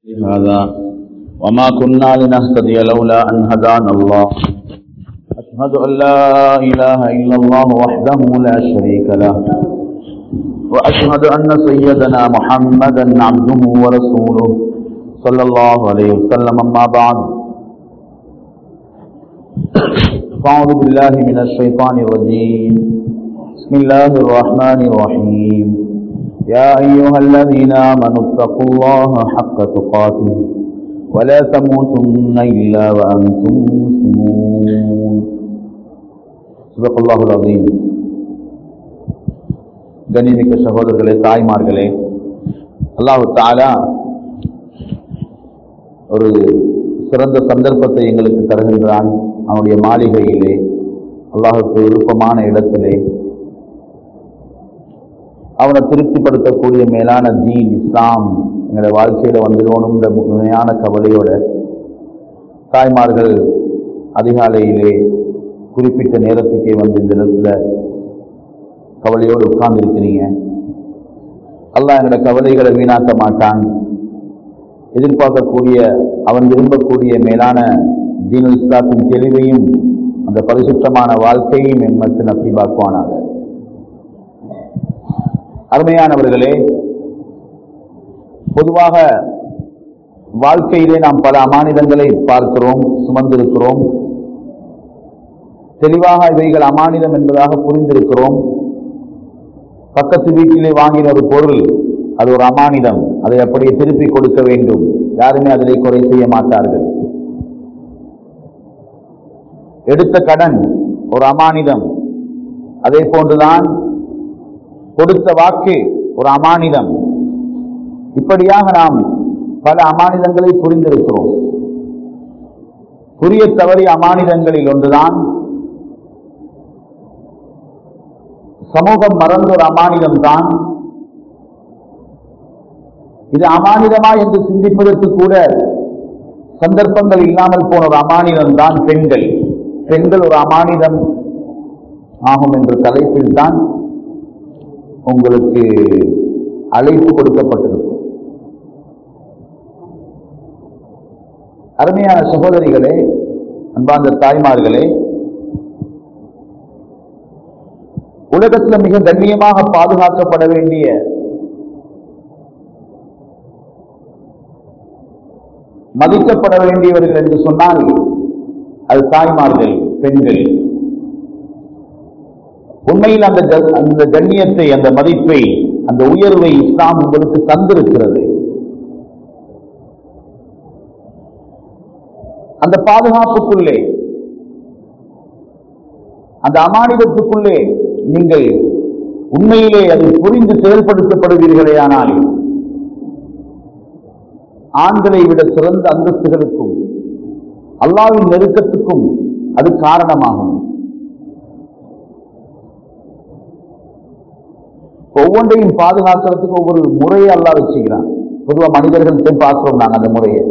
هذا وما كنا لنهتدي لولا أن هدانا الله أشهد أن لا إله إلا الله وحده لا شريك له وأشهد أن سيدنا محمدا عبده ورسوله صلى الله عليه وسلم أما بعد فأعوذ بالله من الشيطان الرجيم بسم الله الرحمن الرحيم يا أيها الذين آمنوا اتقوا الله حق تقاته ولا تموتن إلا وأنتم مسلمون صدق الله العظيم கணிமிக்க சகோதரர்களே தாய்மார்களே அல்லாஹு தாலா ஒரு சிறந்த சந்தர்ப்பத்தை எங்களுக்கு தருகின்றான் அவனுடைய மாளிகையிலே அல்லாஹுக்கு விருப்பமான இடத்திலே அவனை திருப்திப்படுத்தக்கூடிய மேலான தீன் இஸ்லாம் எங்களுடைய வாழ்க்கையில வந்துடணுன்ற உண்மையான கவலையோட தாய்மார்கள் அதிகாலையிலே குறிப்பிட்ட நேரத்துக்கே வந்து இந்த இடத்துல கவலையோடு உட்கார்ந்துருக்கிறீங்க அல்லாஹ் எங்களோட கவலைகளை வீணாக்க மாட்டான் எதிர்பார்க்கக்கூடிய அவன் விரும்பக்கூடிய மேலான தீனுல் இஸ்லாத்தின் தெளிவையும் அந்த பரிசுத்தமான வாழ்க்கையும் எம்மக்கு நசிபாக்குவானாக அருமையானவர்களே பொதுவாக வாழ்க்கையிலே நாம் பல அமானிதங்களை பார்க்கிறோம் சுமந்திருக்கிறோம் தெளிவாக இவைகள் அமானிதம் என்பதாக புரிந்திருக்கிறோம் பக்கத்து வீட்டிலே வாங்கின ஒரு பொருள் அது ஒரு அமானிதம் அதை அப்படியே திருப்பி கொடுக்க வேண்டும் யாருமே அதிலே குறை செய்ய மாட்டார்கள் எடுத்த கடன் ஒரு அமானிதம் அதே போன்றுதான் கொடுத்த வாக்கு ஒரு அமானிதம் இப்படியாக நாம் பல அமானிதங்களை புரிந்திருக்கிறோம் புரிய தவறிய அமானிதங்களில் ஒன்றுதான் சமூகம் மறந்த ஒரு அமானிதம் தான் இது அமானிதமா என்று சிந்திப்பதற்கு கூட சந்தர்ப்பங்கள் இல்லாமல் போன ஒரு அமானிதம் தான் பெண்கள் பெண்கள் ஒரு அமானிதம் ஆகும் என்ற தலைப்பில் தான் உங்களுக்கு அழைப்பு கொடுக்கப்பட்டிருக்கும் அருமையான சகோதரிகளே அன்பார்ந்த தாய்மார்களே உலகத்தில் மிக கண்ணியமாக பாதுகாக்கப்பட வேண்டிய மதிக்கப்பட வேண்டியவர்கள் என்று சொன்னால் அது தாய்மார்கள் பெண்கள் உண்மையில் அந்த அந்த கண்ணியத்தை அந்த மதிப்பை அந்த உயர்வை இஸ்லாம் உங்களுக்கு தந்திருக்கிறது அந்த பாதுகாப்புக்குள்ளே அந்த அமானிதத்துக்குள்ளே நீங்கள் உண்மையிலே அதை புரிந்து செயல்படுத்தப்படுவீர்களே ஆனால் ஆண்களை விட சிறந்த அந்தஸ்துகளுக்கும் அல்லாவின் நெருக்கத்துக்கும் அது காரணமாகும் ஒவ்வொன்றையும் பாதுகாக்கிறதுக்கு ஒவ்வொரு முறையை அல்லா வச்சுக்கிறான் பொதுவாக மனிதர்கள்ட்ட பார்க்கிறோம் நாங்கள் அந்த முறையை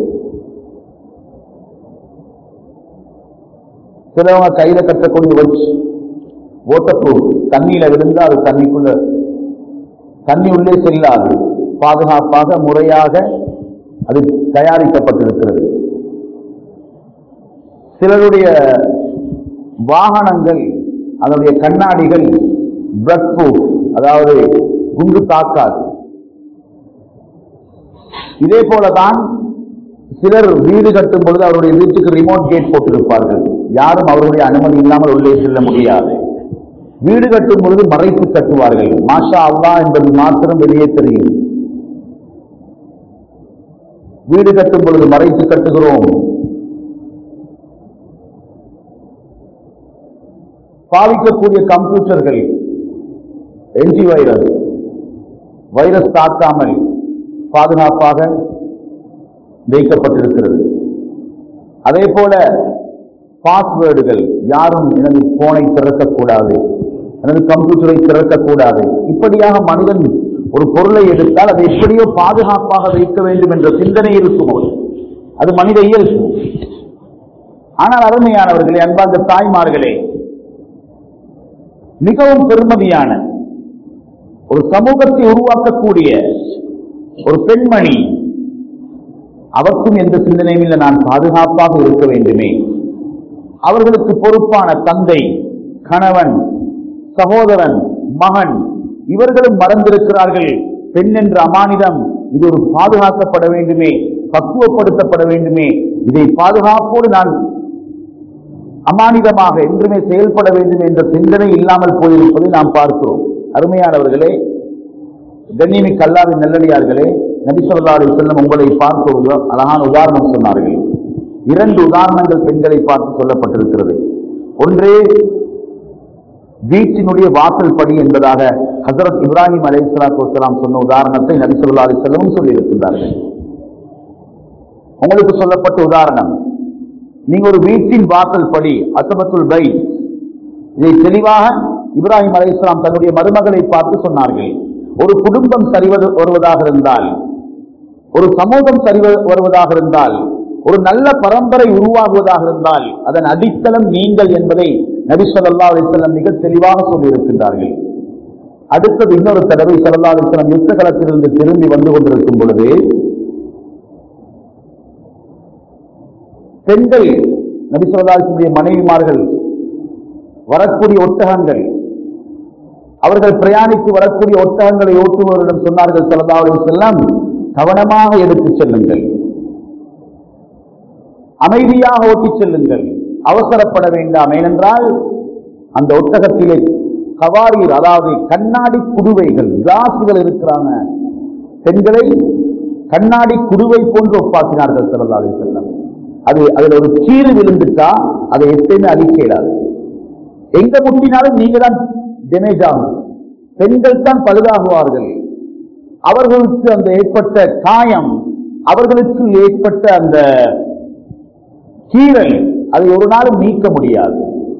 சிலவங்க கையில கட்டக்கூடிய வச்சு ஓட்டப்பூர் தண்ணியில விழுந்தா அது தண்ணிக்குள்ள தண்ணி உள்ளே செல்லாது பாதுகாப்பாக முறையாக அது தயாரிக்கப்பட்டிருக்கிறது சிலருடைய வாகனங்கள் அதனுடைய கண்ணாடிகள் பிளட் ப்ரூஃப் அதாவது குண்டு தாக்காது இதே போலதான் சிலர் வீடு கட்டும் பொழுது அவருடைய வீட்டுக்கு ரிமோட் கேட் போட்டிருப்பார்கள் யாரும் அவருடைய அனுமதி இல்லாமல் உள்ளே செல்ல முடியாது வீடு கட்டும் பொழுது மறைத்து கட்டுவார்கள் மாஷா அல்லா என்பது மாத்திரம் வெளியே தெரியும் வீடு கட்டும் பொழுது மறைத்து கட்டுகிறோம் பாவிக்கக்கூடிய கம்ப்யூட்டர்கள் என்டி வைரஸ் வைரஸ் தாக்காமல் பாதுகாப்பாக வைக்கப்பட்டிருக்கிறது அதே போல பாஸ்வேர்டுகள் யாரும் எனது போனை திறக்கக்கூடாது எனது கம்ப்யூட்டரை திறக்கக்கூடாது இப்படியாக மனிதன் ஒரு பொருளை எடுத்தால் அதை எப்படியோ பாதுகாப்பாக வைக்க வேண்டும் என்ற சிந்தனை இருக்கும் அவருக்கு அது மனித இயல்பு ஆனால் அருமையானவர்களே அன்பார்ந்த தாய்மார்களே மிகவும் பெருமதியான ஒரு சமூகத்தை உருவாக்கக்கூடிய ஒரு பெண்மணி அவருக்கும் எந்த சிந்தனையும் இல்லை நான் பாதுகாப்பாக இருக்க வேண்டுமே அவர்களுக்கு பொறுப்பான தந்தை கணவன் சகோதரன் மகன் இவர்களும் மறந்திருக்கிறார்கள் பெண் என்ற அமானிடம் இது ஒரு பாதுகாக்கப்பட வேண்டுமே பக்குவப்படுத்தப்பட வேண்டுமே இதை பாதுகாப்போடு நான் அமானிதமாக என்றுமே செயல்பட வேண்டும் என்ற சிந்தனை இல்லாமல் போயிருப்பதை நாம் பார்க்கிறோம் அருமையானவர்களே கண்ணியமிக்க அல்லாவின் நல்லடியார்களே நபிசல்லாடி செல்லம் உங்களை பார்த்து ஒரு அழகான உதாரணம் சொன்னார்கள் இரண்டு உதாரணங்கள் பெண்களை பார்த்து சொல்லப்பட்டிருக்கிறது ஒன்றே வீட்டினுடைய வாசல் படி என்பதாக ஹசரத் இப்ராஹிம் அலை சலாத்து சொன்ன உதாரணத்தை நபிசல்லா அலி செல்லமும் சொல்லியிருக்கின்றார்கள் உங்களுக்கு சொல்லப்பட்ட உதாரணம் நீங்க ஒரு வீட்டின் வாசல் படி அசபத்துல் பை இதை தெளிவாக இப்ராஹிம் அலை இஸ்லாம் தன்னுடைய மருமகளை பார்த்து சொன்னார்கள் ஒரு குடும்பம் சரி வருவதாக இருந்தால் ஒரு சமூகம் சரி வருவதாக இருந்தால் ஒரு நல்ல பரம்பரை உருவாகுவதாக இருந்தால் அதன் அடித்தளம் நீங்கள் என்பதை நபி சொல்லா அலிஸ்லம் மிக தெளிவாக சொல்லியிருக்கின்றார்கள் அடுத்தது இன்னொரு தடவை சல்லா அலிஸ்லாம் யுத்த களத்திலிருந்து திரும்பி வந்து கொண்டிருக்கும் பொழுது பெண்கள் நபி சொல்லா அலிஸ்லமுடைய மனைவிமார்கள் வரக்கூடிய ஒட்டகங்கள் அவர்கள் பிரயாணித்து வரக்கூடிய ஒட்டகங்களை ஓட்டுபவர்களிடம் சொன்னார்கள் சல்லா அலிஸ்லாம் கவனமாக எடுத்துச் செல்லுங்கள் அமைதியாக ஓட்டிச் செல்லுங்கள் அவசரப்பட வேண்டாம் ஏனென்றால் அந்த ஒட்டகத்திலே கவாரீர் அதாவது கண்ணாடி குடுவைகள் கிளாஸ்கள் இருக்கிறாங்க பெண்களை கண்ணாடி குடுவை போன்று ஒப்பாக்கினார்கள் சிறந்தாலே செல்லம் அது அதுல ஒரு கீறு விழுந்துட்டா அதை எப்பயுமே அழிக்க இயலாது எங்க முட்டினாலும் நீங்க தான் டேமேஜ் ஆகும் பெண்கள் தான் பழுதாகுவார்கள் அவர்களுக்கு அந்த ஏற்பட்ட காயம் அவர்களுக்கு ஏற்பட்ட அந்த கீரல் அதை ஒரு நாளும் நீக்க முடியாது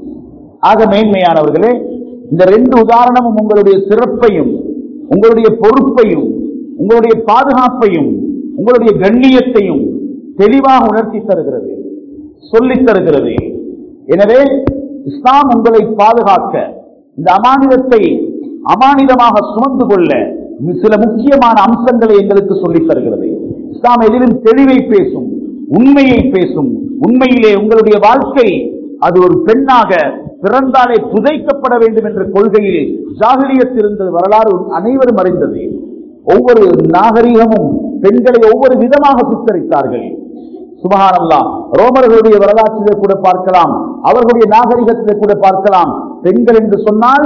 ஆக மேன்மையானவர்களே இந்த ரெண்டு உதாரணமும் உங்களுடைய சிறப்பையும் உங்களுடைய பொறுப்பையும் உங்களுடைய பாதுகாப்பையும் உங்களுடைய கண்ணியத்தையும் தெளிவாக உணர்த்தி தருகிறது சொல்லித் தருகிறது எனவே இஸ்லாம் உங்களை பாதுகாக்க இந்த அமானிதத்தை அமானிதமாக சுமந்து கொள்ள சில முக்கியமான அம்சங்களை எங்களுக்கு சொல்லித் தருகிறது இஸ்லாம் எதிலும் தெளிவை பேசும் உண்மையை பேசும் உண்மையிலே உங்களுடைய வாழ்க்கை அது ஒரு பெண்ணாக பிறந்தாலே புதைக்கப்பட வேண்டும் என்ற கொள்கையில் ஜாகிலியத் இருந்தது வரலாறு அனைவரும் அறிந்தது ஒவ்வொரு நாகரிகமும் பெண்களை ஒவ்வொரு விதமாக சித்தரித்தார்கள் சுபகானல்லா ரோமர்களுடைய வரலாற்றிலே கூட பார்க்கலாம் அவர்களுடைய நாகரிகத்திலே கூட பார்க்கலாம் பெண்கள் என்று சொன்னால்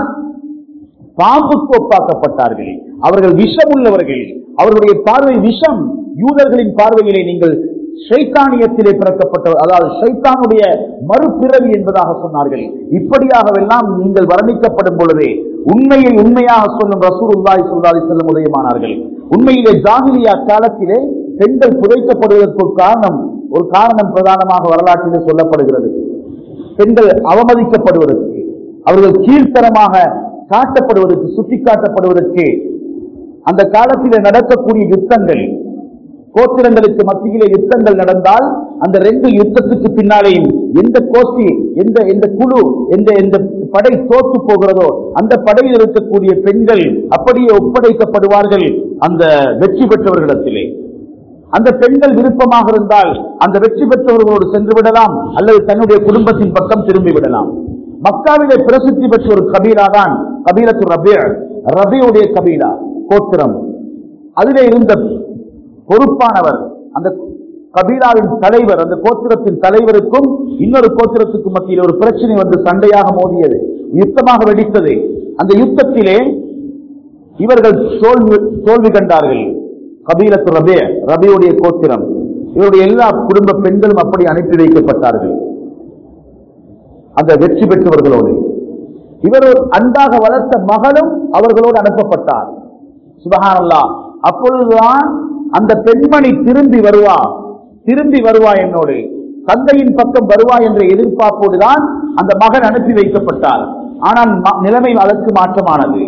பாம்புக்கு ஒப்பாக்கப்பட்டார்கள் அவர்கள் விஷம் உள்ளவர்கள் அவர்களுடைய பார்வை விஷம் யூதர்களின் பார்வையிலே நீங்கள் ஷைத்தானியத்திலே பிறக்கப்பட்டவர் அதாவது ஷைத்தானுடைய மறுபிறவி என்பதாக சொன்னார்கள் இப்படியாகவெல்லாம் நீங்கள் வர்ணிக்கப்படும் பொழுதே உண்மையை உண்மையாக சொல்லும் ரசூல் உல்லாய் சொல்லாதி செல்லும் உதயமானார்கள் உண்மையிலே ஜாகிலியா காலத்திலே பெண்கள் புதைக்கப்படுவதற்கு ஒரு காரணம் ஒரு காரணம் பிரதானமாக வரலாற்றிலே சொல்லப்படுகிறது பெண்கள் அவமதிக்கப்படுவதற்கு அவர்கள் கீழ்த்தரமாக காட்டப்படுவதற்கு சுட்டிக்காட்டப்படுவதற்கு அந்த காலத்திலே நடக்கக்கூடிய யுத்தங்கள் கோத்திரங்களுக்கு மத்தியிலே யுத்தங்கள் நடந்தால் அந்த ரெண்டு யுத்தத்துக்கு பின்னாலேயும் எந்த கோஷ்டி எந்த எந்த குழு எந்த எந்த படை தோற்று போகிறதோ அந்த படையில் இருக்கக்கூடிய பெண்கள் அப்படியே ஒப்படைக்கப்படுவார்கள் அந்த வெற்றி பெற்றவர்களிடத்திலே அந்த பெண்கள் விருப்பமாக இருந்தால் அந்த வெற்றி பெற்றவர்களோடு சென்று விடலாம் அல்லது தன்னுடைய குடும்பத்தின் பக்கம் திரும்பி விடலாம் மக்காவிலே பிரசித்தி பெற்ற ஒரு கபீரா தான் கபீரத்து ரபி ரபியுடைய கபீரா கோத்திரம் அதிலே இருந்த பொறுப்பானவர் அந்த கபீராவின் தலைவர் அந்த கோத்திரத்தின் தலைவருக்கும் இன்னொரு கோத்திரத்துக்கும் மத்தியில் ஒரு பிரச்சனை வந்து சண்டையாக மோதியது யுத்தமாக வெடித்தது அந்த யுத்தத்திலே இவர்கள் தோல்வி தோல்வி கண்டார்கள் கபீலத்து ரபே ரபியுடைய கோத்திரம் இவருடைய எல்லா குடும்ப பெண்களும் அப்படி அனுப்பி வைக்கப்பட்டார்கள் அந்த வெற்றி பெற்றவர்களோடு இவர் ஒரு அன்பாக வளர்த்த மகளும் அவர்களோடு அனுப்பப்பட்டார் சுபஹானல்லா அப்பொழுதுதான் அந்த பெண்மணி திரும்பி வருவா திரும்பி வருவா என்னோடு தந்தையின் பக்கம் வருவா என்ற எதிர்பார்ப்போடுதான் அந்த மகன் அனுப்பி வைக்கப்பட்டார் ஆனால் ம- நிலைமை அதற்கு மாற்றமானது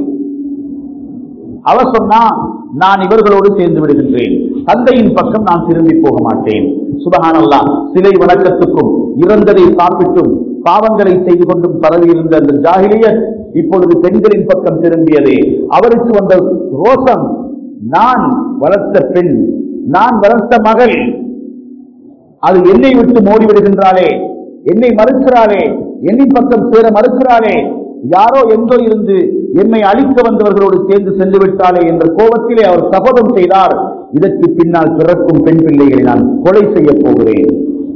அவர் சொன்னா நான் இவர்களோடு சேர்ந்து விடுகின்றேன் தந்தையின் பக்கம் நான் திரும்பி போக மாட்டேன் சுபஹானல்லா சிலை வணக்கத்துக்கும் இறந்ததை சாப்பிட்டும் பாவங்களை செய்து கொண்டும் பரவி இருந்த அந்த ஜாகிலியத் இப்பொழுது பெண்களின் பக்கம் திரும்பியது அவருக்கு வந்த ரோசம் நான் வளர்த்த பெண் நான் வளர்த்த மகள் அது என்னை விட்டு மோடி விடுகின்றாளே என்னை மறுக்கிறாளே என்னின் பக்கம் சேர மறுக்கிறாளே யாரோ எங்கோ இருந்து என்னை அழிக்க வந்தவர்களோடு சேர்ந்து சென்று விட்டாளே என்ற கோபத்திலே அவர் சபதம் செய்தார் இதற்கு பின்னால் பிறக்கும் பெண் பிள்ளைகளை நான் கொலை செய்ய போகிறேன்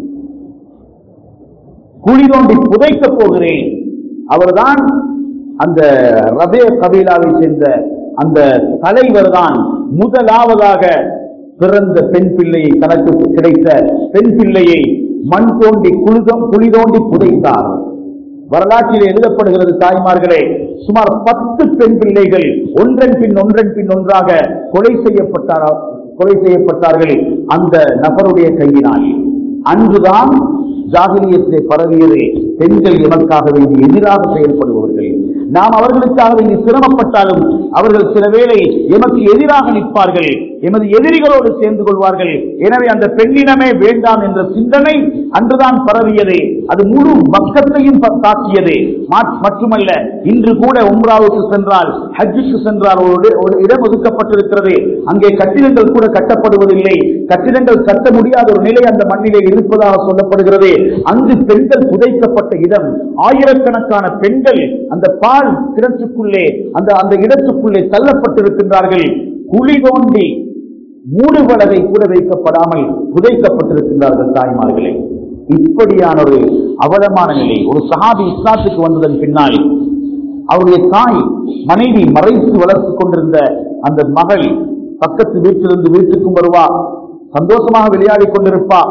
குழி தோண்டி புதைக்கப் போகிறேன் அவர்தான் அந்த ரபே கபீலாவை சேர்ந்த அந்த தலைவர் தான் முதலாவதாக பிறந்த பெண் பிள்ளையை தனக்கு கிடைத்த பெண் பிள்ளையை மண் தோண்டி குளிதம் குழி தோண்டி புதைத்தார் வரலாற்றில் எழுதப்படுகிறது தாய்மார்களே சுமார் பத்து பெண் பிள்ளைகள் ஒன்றன் பின் ஒன்றன் பின் ஒன்றாக கொலை செய்யப்பட்டார் கொலை செய்யப்பட்டார்கள் அந்த நபருடைய கையினால் அன்றுதான் ஜாகிலியத்திலே பரவியது பெண்கள் எமக்காக வேண்டி எதிராக செயல்படுபவர்கள் நாம் அவர்களுக்காக வேண்டி சிரமப்பட்டாலும் அவர்கள் சில வேளை எமக்கு எதிராக நிற்பார்கள் எமது எதிரிகளோடு சேர்ந்து கொள்வார்கள் எனவே அந்த பெண்ணினமே வேண்டாம் என்ற சிந்தனை அன்றுதான் பரவியது அது முழு மக்கத்தையும் ப- தாக்கியது மா- மட்டுமல்ல இன்று கூட உம்ராவுக்கு சென்றால் ஹஜ்ஜுக்கு சென்றால் ஒரு இட- ஒரு இடம் ஒதுக்கப்பட்டிருக்கிறது அங்கே கட்டிடங்கள் கூட கட்டப்படுவதில்லை கட்டிடங்கள் கட்ட முடியாத ஒரு நிலை அந்த மண்ணிலே இருப்பதாக சொல்லப்படுகிறது அங்கு பெண்கள் புதைக்கப்பட்ட இடம் ஆயிரக்கணக்கான பெண்கள் அந்த பால் கிணற்றுக்குள்ளே அந்த அந்த இடத்துக்குள்ளே தள்ளப்பட்டிருக்கின்றார்கள் குழி தோண்டி மூடுபலகை கூட வைக்கப்படாமல் புதைக்கப்பட்டிருக்கின்றார்கள் தாய்மார்களே இப்படியான ஒரு அவலமான நிலை ஒரு சஹாபி இஸ்லாத்துக்கு வந்ததன் பின்னால் அவருடைய தாய் மனைவி மறைத்து வளர்த்துக் கொண்டிருந்த அந்த மகள் பக்கத்து வீட்டிலிருந்து வீட்டுக்கும் வருவா சந்தோஷமாக விளையாடிக் கொண்டிருப்பா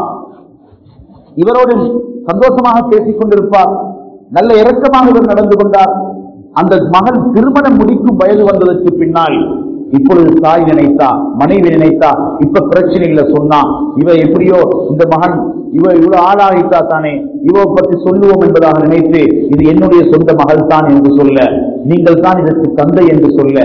இவரோடு சந்தோஷமாக பேசிக் கொண்டிருப்பார் நல்ல இரக்கமாக இவர் நடந்து கொண்டார் அந்த மகள் திருமணம் முடிக்கும் வயது வந்ததற்கு பின்னால் இப்பொழுது தாய் நினைத்தா மனைவி நினைத்தா இப்ப பிரச்சனை இல்ல சொன்னா இவ எப்படியோ இந்த மகன் இவ இவ்வளவு ஆளாகிட்டா தானே இவ பத்தி சொல்லுவோம் என்பதாக நினைத்து இது என்னுடைய சொந்த மகள் தான் என்று சொல்ல நீங்கள் தான் இதற்கு தந்தை என்று சொல்ல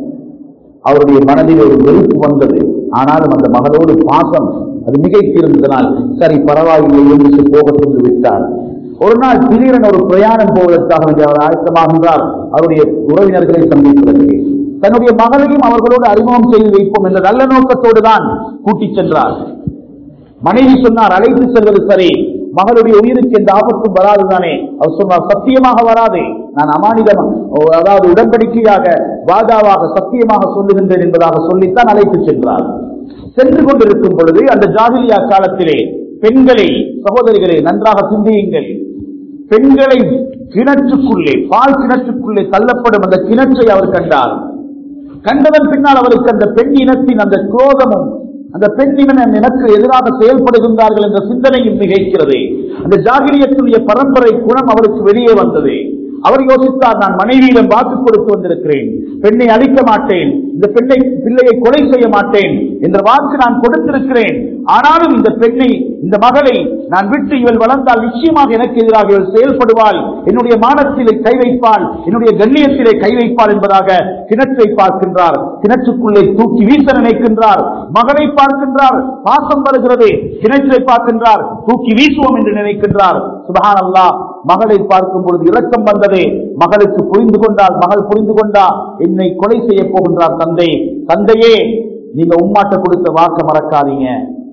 அவருடைய மனதில் ஒரு வெறுப்பு வந்தது ஆனாலும் அந்த மகளோடு பாசம் அது மிகைத்திருந்ததனால் சரி பரவாயில்லை என்று போக சென்று விட்டார் ஒரு நாள் திடீரென ஒரு பிரயாணம் போவதற்காக வேண்டி அவர் ஆயத்தமாகின்றார் அவருடைய உறவினர்களை சந்திப்பதற்கு தன்னுடைய மகளையும் அவர்களோடு அறிமுகம் செய்து வைப்போம் என்ற நல்ல நோக்கத்தோடு தான் கூட்டிச் சென்றார் மனைவி சொன்னார் அழைத்து செல்வது சரி மகளுடைய உயிருக்கு எந்த ஆபத்தும் வராதுதானே அவர் சொன்னார் சத்தியமாக வராது நான் அமானிதம் அதாவது உடன்படிக்கையாக வாதாவாக சத்தியமாக சொல்லுகின்றேன் என்பதாக சொல்லித்தான் அழைத்து சென்றார் சென்று கொண்டிருக்கும் பொழுது அந்த ஜாகிலியா காலத்திலே பெண்களை சகோதரிகளை நன்றாக சிந்தியுங்கள் பெண்களை கிணற்றுக்குள்ளே பால் கிணற்றுக்குள்ளே தள்ளப்படும் அந்த கிணற்றை அவர் கண்டார் கண்டதன் பின்னால் அவருக்கு அந்த பெண் இனத்தின் அந்த குரோதமும் அந்த பெண் இனம் எனக்கு எதிராக செயல்படுகின்றார்கள் என்ற சிந்தனையும் மிகைக்கிறது அந்த ஜாகிரியத்துடைய பரம்பரை குணம் அவருக்கு வெளியே வந்தது அவர் யோசித்தார் நான் மனைவியிடம் வாக்கு கொடுத்து வந்திருக்கிறேன் பெண்ணை அழிக்க மாட்டேன் இந்த பெண்ணை பிள்ளையை கொலை செய்ய மாட்டேன் என்ற வாக்கு நான் கொடுத்திருக்கிறேன் ஆனாலும் இந்த பெண்ணை இந்த மகளை நான் விட்டு இவள் வளர்ந்தால் நிச்சயமாக எனக்கு எதிராக இவள் செயல்படுவாள் என்னுடைய மானத்திலே கை வைப்பாள் என்னுடைய கண்ணியத்திலே கை வைப்பாள் என்பதாக கிணற்றை பார்க்கின்றார் கிணற்றுக்குள்ளே தூக்கி வீச நினைக்கின்றார் மகனை பார்க்கின்றார் பாசம் வருகிறது கிணற்றை பார்க்கின்றார் தூக்கி வீசுவோம் என்று நினைக்கின்றார் சுபஹான் அல்லாஹ் மகளை பார்க்கும் பொழுது இரக்கம் வந்தது மகளுக்கு புரிந்து கொண்டால் மகள் புரிந்து கொண்டா என்னை கொலை செய்ய போகின்றார் தந்தை தந்தையே நீங்க உம்மாட்ட கொடுத்த வாக்க மறக்காதீங்க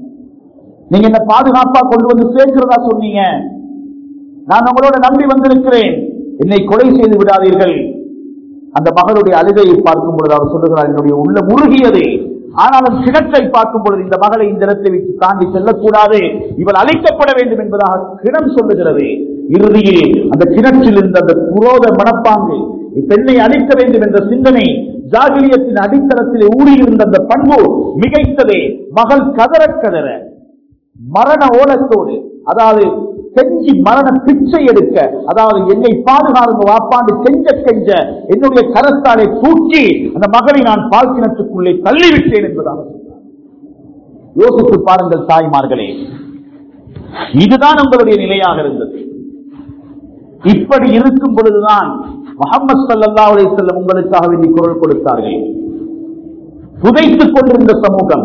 நீங்க என்ன பாதுகாப்பா கொண்டு வந்து சேர்க்கிறதா சொன்னீங்க நான் உங்களோட நம்பி வந்திருக்கிறேன் என்னை கொலை செய்து விடாதீர்கள் அந்த மகளுடைய அழுகையை பார்க்கும் பொழுது அவர் சொல்லுகிறார் என்னுடைய உள்ள முருகியது ஆனாலும் கிணற்றை பார்க்கும் பொழுது இந்த மகளை இந்த இடத்தை விட்டு தாண்டி செல்லக்கூடாது இவள் அழைக்கப்பட வேண்டும் என்பதாக கிணம் சொல்லுகிறது இறுதியில் அந்த கிணற்றில் இருந்த அந்த புரோத மனப்பாங்கு பெண்ணை அழிக்க வேண்டும் என்ற சிந்தனை ஜாகிலியத்தின் அடித்தளத்திலே ஊறியிருந்த அந்த பண்பு மிகைத்ததே மகள் கதற கதற மரண ஓலத்தோடு அதாவது செஞ்சி மரண பிச்சை எடுக்க அதாவது என்னை பாதுகாருங்க வாப்பாண்டு கெஞ்ச கெஞ்ச என்னுடைய கரத்தாலே தூக்கி அந்த மகளை நான் பால் கிணற்றுக்குள்ளே தள்ளிவிட்டேன் என்பதாக சொன்னார் யோசித்து பாருங்கள் தாய்மார்களே இதுதான் உங்களுடைய நிலையாக இருந்தது இப்படி இருக்கும் பொழுதுதான் முகமது சல்லா அலி செல்லம் உங்களுக்காக வேண்டி குரல் கொடுத்தார்கள் புதைத்துக் கொண்டிருந்த சமூகம்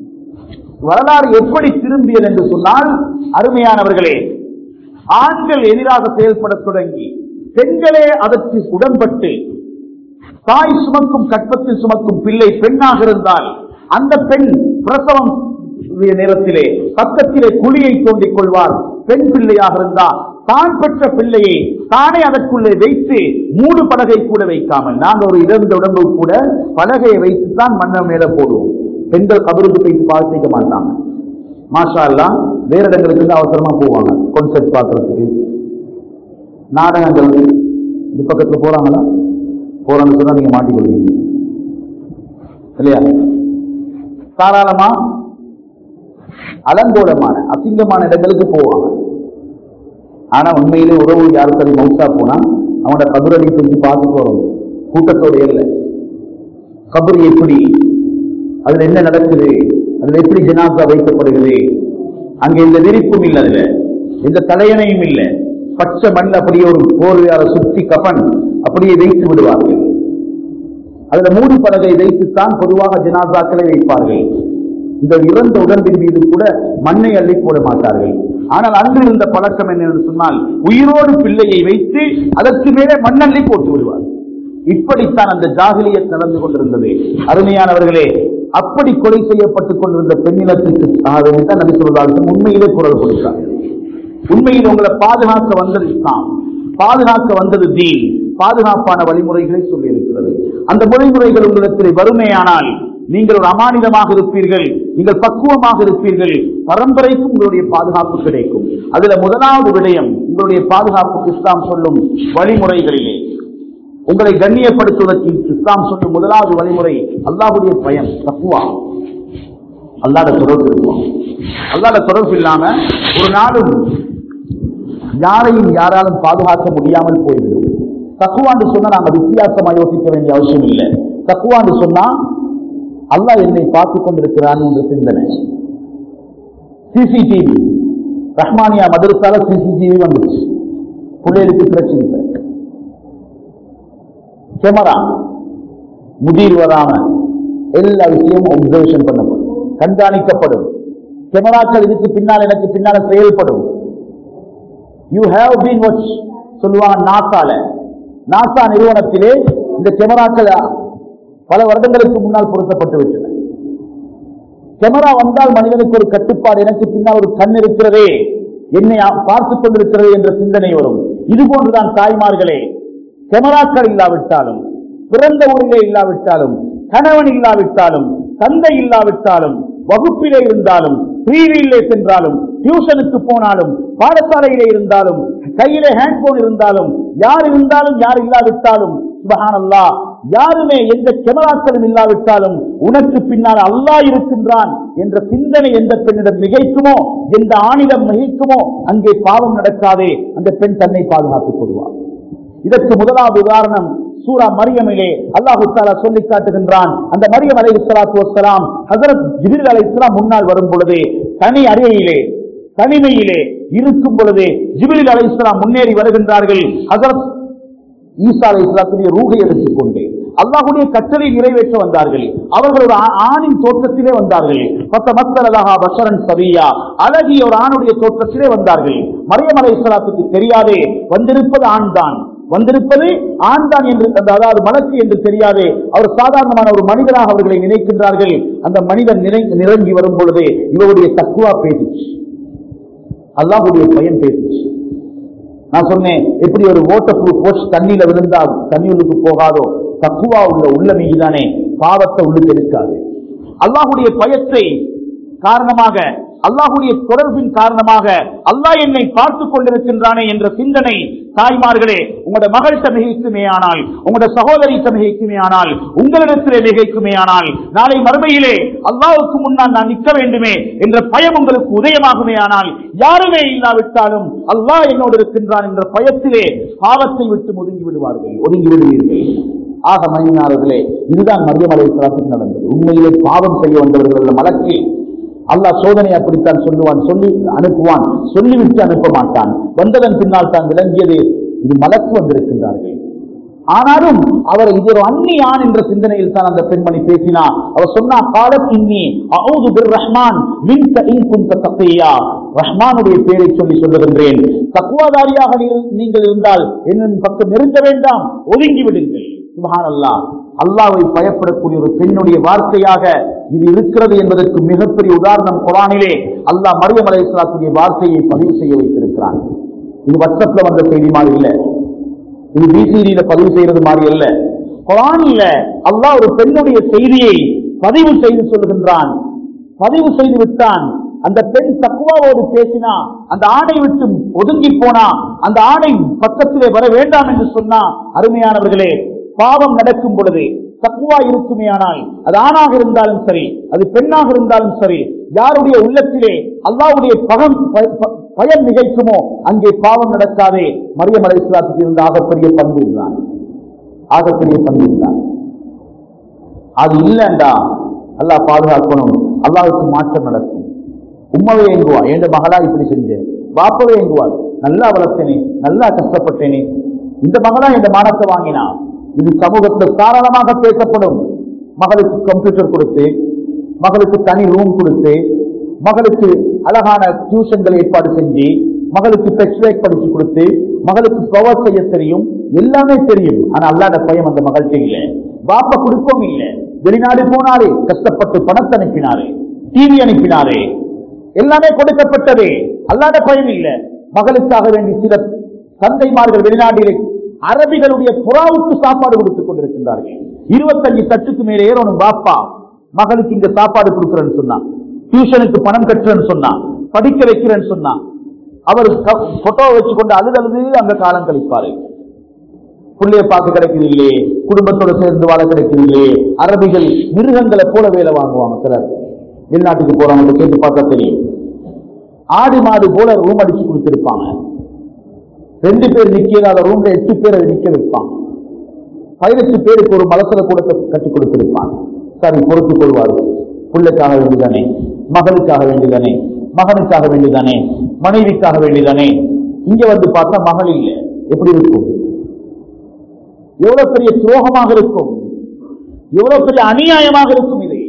வரலாறு எப்படி திரும்பியது என்று சொன்னால் அருமையானவர்களே ஆண்கள் எதிராக செயல்படத் தொடங்கி பெண்களே அதற்கு உடன்பட்டு தாய் சுமக்கும் கற்பத்தில் சுமக்கும் பிள்ளை பெண்ணாக இருந்தால் அந்த பெண் பிரசவம் உரிய நேரத்திலே பக்கத்திலே குழியை தோண்டிக் கொள்வார் பெண் பிள்ளையாக இருந்தா தான் பெற்ற பிள்ளையை தானே அதற்குள்ளே வைத்து மூடு பலகை கூட வைக்காமல் நாங்க ஒரு இறந்த உடம்பு கூட பலகையை வைத்து தான் மண்ண மேல போடுவோம் பெண்கள் கபருக்கு போய் பார்த்திக்க மாட்டாங்க மாஷா எல்லாம் வேற இடங்களுக்கு இருந்து அவசரமா போவாங்க கான்செப்ட் பார்க்கறதுக்கு நாடகங்கள் இந்த பக்கத்துல போறாங்களா போறான்னு சொன்னா நீங்க மாட்டிக்கொள்வீங்க இல்லையா தாராளமா அலங்கோலமான அசிங்கமான இடங்களுக்கு போவாங்க ஆனா உண்மையிலே உறவு யாருக்கு அது மவுசா போனா அவனோட கபரடி செஞ்சு பார்த்துட்டு வரும் கூட்டத்தோட இல்லை கபர் எப்படி அதுல என்ன நடக்குது அதுல எப்படி ஜனாசா வைக்கப்படுகிறது அங்க எந்த விரிப்பும் இல்லை அதுல எந்த தலையணையும் இல்லை பச்சை மண் அப்படியே ஒரு போர்வையால சுத்தி கபன் அப்படியே வைத்து விடுவார்கள் அதுல மூடு பலகை வைத்துத்தான் பொதுவாக ஜனாசாக்களை வைப்பார்கள் இந்த இறந்த உடம்பின் மீது கூட மண்ணை அள்ளி போட மாட்டார்கள் ஆனால் அன்று இருந்த பழக்கம் என்ன என்று சொன்னால் உயிரோடு பிள்ளையை வைத்து அதற்கு மேலே மண்ணள்ளி போட்டு விடுவார் இப்படித்தான் அந்த ஜாகிலியத் நடந்து கொண்டிருந்தது அருமையானவர்களே அப்படி கொலை செய்யப்பட்டுக் கொண்டிருந்த பெண்ணினத்திற்கு தான் நபி சொல்வதாலும் உண்மையிலே குரல் கொடுத்தார் உண்மையில் உங்களை பாதுகாக்க வந்தது இஸ்லாம் பாதுகாக்க வந்தது தீன் பாதுகாப்பான வழிமுறைகளை சொல்லி இருக்கிறது அந்த வழிமுறைகள் உங்களிடத்தில் வறுமையானால் நீங்கள் ஒரு அமானிதமாக இருப்பீர்கள் நீங்கள் பக்குவமாக இருப்பீர்கள் பரம்பரைக்கும் உங்களுடைய பாதுகாப்பு கிடைக்கும் அதுல முதலாவது விடயம் உங்களுடைய பாதுகாப்புக்கு இஸ்லாம் சொல்லும் வழிமுறைகளிலே உங்களை கண்ணியப்படுத்துவதற்கு இஸ்லாம் சொல்லும் முதலாவது வழிமுறை அல்லாஹுடைய பயம் தப்புவா அல்லாத தொடர்பு இருக்கும் அல்லாத தொடர்பு இல்லாம ஒரு நாளும் யாரையும் யாராலும் பாதுகாக்க முடியாமல் போய்விடும் தக்குவாண்டு சொன்னா நாங்க வித்தியாசமா யோசிக்க வேண்டிய அவசியம் இல்லை தக்குவாண்டு சொன்னா அல்லாஹ் என்னை பார்த்துக் கொண்டிருக்கிறான் என்ற சிந்தனை சிசிடிவி ரஹ்மானியா மதரசால சிசிடிவி வந்துச்சு பிள்ளைகளுக்கு பிரச்சனை இல்லை கேமரா முதிர் வராம எல்லா விஷயமும் அப்சர்வேஷன் பண்ணப்படும் கண்காணிக்கப்படும் கேமராக்கள் இதுக்கு பின்னால் எனக்கு பின்னால செயல்படும் யூ ஹேவ் பீன் வாட்ச் சொல்லுவாங்க நாசால நாசா நிறுவனத்திலே இந்த கேமராக்கள் பல வருடங்களுக்கு முன்னால் பொருத்தப்பட்டு விட்டன கேமரா வந்தால் மனிதனுக்கு ஒரு கட்டுப்பாடு எனக்கு பின்னால் ஒரு கண் இருக்கிறதே என்னை பார்த்துக் கொண்டிருக்கிறது என்ற சிந்தனை வரும் இது போன்றுதான் தாய்மார்களே கேமராக்கள் இல்லாவிட்டாலும் பிறந்த ஊரிலே இல்லாவிட்டாலும் கணவன் இல்லாவிட்டாலும் தந்தை இல்லாவிட்டாலும் வகுப்பிலே இருந்தாலும் டிவியிலே சென்றாலும் டியூஷனுக்கு போனாலும் பாடசாலையிலே இருந்தாலும் கையிலே ஹேண்ட்போன் இருந்தாலும் யார் இருந்தாலும் யார் இல்லாவிட்டாலும் சுபஹானல்லா யாருமே எந்த கேமராக்களும் இல்லாவிட்டாலும் உனக்கு பின்னால் அல்லாஹ் இருக்கின்றான் என்ற சிந்தனை எந்த பெண்ணிடம் மிகைக்குமோ எந்த ஆணிடம் மிகைக்குமோ அங்கே பாவம் நடக்காதே அந்த பெண் தன்னை பாதுகாத்துக் கொள்வார் இதற்கு முதலாவது உதாரணம் சூரா மரியமிலே அல்லாஹு தாலா சொல்லி காட்டுகின்றான் அந்த மரியம் அலை இஸ்லாத்து வசலாம் ஹசரத் ஜிபில் அலை இஸ்லாம் முன்னால் வரும் பொழுது தனி அறையிலே தனிமையிலே இருக்கும் பொழுது ஜிபில் அலை இஸ்லாம் முன்னேறி வருகின்றார்கள் ஹசரத் ஈசா அலை இஸ்லாத்துடைய ரூகை எடுத்துக் கொண்டு அல்லாஹுடைய கட்டளை நிறைவேற்ற வந்தார்கள் அவர்கள் ஒரு ஆ- ஆணின் தோற்றத்திலே வந்தார்கள் பத்த மக்கள் அழகா பஷரன் சவியா அழகிய ஒரு ஆணுடைய தோற்றத்திலே வந்தார்கள் மரியம் அலை இஸ்லாத்துக்கு தெரியாதே வந்திருப்பது ஆண் தான் வந்திருப்பது ஆண் தான் என்று அந்த அதாவது மலக்கு என்று தெரியாதே அவர் சாதாரணமான ஒரு மனிதனாக அவர்களை நினைக்கின்றார்கள் அந்த மனிதன் நிறை நிரங்கி வரும் பொழுது இவருடைய தக்குவா பேசிச்சு அல்லாஹுடைய பையன் பேசிச்சு நான் சொன்னேன் எப்படி ஒரு ஓட்டர் ப்ரூஃப் போஸ்ட் தண்ணியில விழுந்தா தண்ணி உள்ளுக்கு போகாதோ தக்குவா உள்ள உள்ள மீதுதானே பாவத்தை உள்ளுக்கு எடுக்காது அல்லாஹுடைய பயத்தை காரணமாக அல்லாஹுடைய தொடர்பின் காரணமாக அல்லாஹ் என்னை பார்த்துக் கொண்டிருக்கின்றானே என்ற சிந்தனை தாய்மார்களே உங்களோட மகள்கிட்ட மிகைக்குமே ஆனால் உங்களோட சகோதரிட்ட மிகைக்குமே ஆனால் உங்களிடத்திலே மிகைக்குமே ஆனால் நாளை மறுமையிலே அல்லாஹ்வுக்கு முன்னால் நான் நிற்க வேண்டுமே என்ற பயம் உங்களுக்கு உதயமாகுமே ஆனால் யாருமே இல்லாவிட்டாலும் அல்லாஹ் என்னோடு இருக்கின்றான் என்ற பயத்திலே பாவத்தை விட்டு ஒதுங்கி விடுவார்கள் ஒதுங்கி விடுவீர்கள் ஆக மனிதனார்களே இதுதான் மரியம் அலை நடந்தது உண்மையிலே பாவம் செய்ய வந்தவர்கள் அல்ல மலக்கு அல்லாஹ் சோதனை அப்படித்தான் சொல்லுவான் சொல்லி அனுப்புவான் சொல்லிவிட்டு அனுப்ப மாட்டான் வந்ததன் பின்னால் தான் விளங்கியது இது மலக்கு வந்திருக்கின்றார்கள் ஆனாலும் அவர் இது ஒரு அன்னி ஆண் என்ற சிந்தனையில் தான் அந்த பெண்மணி பேசினா அவர் சொன்னா காலத் இன்னி அவுது பிர் ரஹ்மான் மின்க இன் குந்த தக்கையா ரஹ்மானுடைய பேரை சொல்லி சொல்லுகின்றேன் தக்குவாதாரியாக நீ- நீங்கள் இருந்தால் என்னும் பக்கம் நெருங்க வேண்டாம் ஒதுங்கி விடுங்கள் சுபஹானல்லாஹ் அல்லாஹ்வை பயப்படக்கூடிய ஒரு பெண்ணுடைய வார்த்தையாக இது இருக்கிறது என்பதற்கு மிகப்பெரிய உதாரணம் குரானிலே அல்லாஹ் மரியம் அலைஹிஸ்ஸலாத்துடைய வார்த்தையை பதிவு செய்ய வைத்திருக்கிறான் இது வாட்ஸ்அப்ல வந்த செய்தி மாதிரி இல்ல இது பிசிடியில பதிவு செய்யறது மாதிரி அல்ல குரானில அல்லாஹ் ஒரு பெண்ணுடைய செய்தியை பதிவு செய்து சொல்லுகின்றான் பதிவு செய்து விட்டான் அந்த பெண் தக்குவாவோடு பேசினா அந்த ஆடை விட்டு ஒதுங்கி போனா அந்த ஆடை பக்கத்திலே வர வேண்டாம் என்று சொன்னா அருமையானவர்களே பாவம் நடக்கும் பொழுது தக்குவா இருக்குமேயானால் அது ஆணாக இருந்தாலும் சரி அது பெண்ணாக இருந்தாலும் சரி யாருடைய உள்ளத்திலே அல்லாவுடைய பகம் ப- ப- பயம் நிகழ்த்துமோ அங்கே பாவம் நடக்காதே மரியம் அலைஹிஸ்ஸலாத்துக்கு இருந்த ஆகப்பெரிய பண்பு இதுதான் ஆகப்பெரிய பண்பு இதுதான் அது இல்லைண்டா அல்லாஹ் பாதுகாக்கணும் அல்லாஹ்வுக்கு மாற்றம் நடக்கும் உம்மவே எங்குவா என் மகளா இப்படி செஞ்சேன் பாப்பவே எங்குவாள் நல்லா வளர்த்தேனே நல்லா கஷ்டப்பட்டேனே இந்த மகளா இந்த மானத்தை வாங்கினா இது சமூகத்தில் தாராளமாக பேசப்படும் மகளுக்கு கம்ப்யூட்டர் கொடுத்து மகளுக்கு தனி ரூம் கொடுத்து மகளுக்கு அழகான டியூஷன்கள் ஏற்பாடு செஞ்சு மகளுக்கு பெக்ஸ்வேக் படிச்சு கொடுத்து மகளுக்கு கவர் செய்ய தெரியும் எல்லாமே தெரியும் ஆனா அல்லாத பயம் அந்த மகள்கிட்ட இல்லை வாப்ப கொடுக்கவும் இல்லை வெளிநாடு போனாரே கஷ்டப்பட்டு பணத்தை அனுப்பினாரே டிவி அனுப்பினாரே எல்லாமே கொடுக்கப்பட்டதே அல்லாத பயம் இல்லை மகளுக்காக வேண்டி சில தந்தைமார்கள் வெளிநாட்டிலே அரபிகளுடைய புறாவுக்கு சாப்பாடு கொடுத்துக் கொண்டிருக்கின்றார்கள் இருபத்தஞ்சு தட்டுக்கு மேலே ஏறணும் பாப்பா மகளுக்கு இங்க சாப்பாடு கொடுக்கிறேன்னு சொன்னா டியூஷனுக்கு பணம் கட்டுறேன்னு சொன்னா படிக்க வைக்கிறேன்னு சொன்னா அவர் போட்டோ வச்சு கொண்டு அழுது அழுது அங்க காலம் கழிப்பாரு புள்ளைய பார்க்க கிடைக்குது இல்லையே குடும்பத்தோட சேர்ந்து வாழ கிடைக்குது இல்லையே அரபிகள் மிருகங்களை போல வேலை வாங்குவாங்க சிலர் வெளிநாட்டுக்கு போறவங்க கேட்டு பார்த்தா தெரியும் ஆடு மாடு போல ரூம் அடிச்சு கொடுத்திருப்பாங்க ரெண்டு பேர் நிக்காத ரூம்ல எட்டு பேர் அதை நிக்க வைப்பாங்க பதினெட்டு பேருக்கு ஒரு மலசல கூடத்தை கட்டி கொடுத்திருப்பாங்க சரி பொறுத்துக் கொள்வார்கள் பிள்ளைக்காக வேண்டிதானே மகளுக்காக வேண்டிதானே மகனுக்காக வேண்டிதானே மனைவிக்காக வேண்டிதானே இங்க வந்து பார்த்தா மகள் இல்லை எப்படி இருக்கும் எவ்வளவு பெரிய துரோகமாக இருக்கும் எவ்வளவு பெரிய அநியாயமாக இருக்கும் இது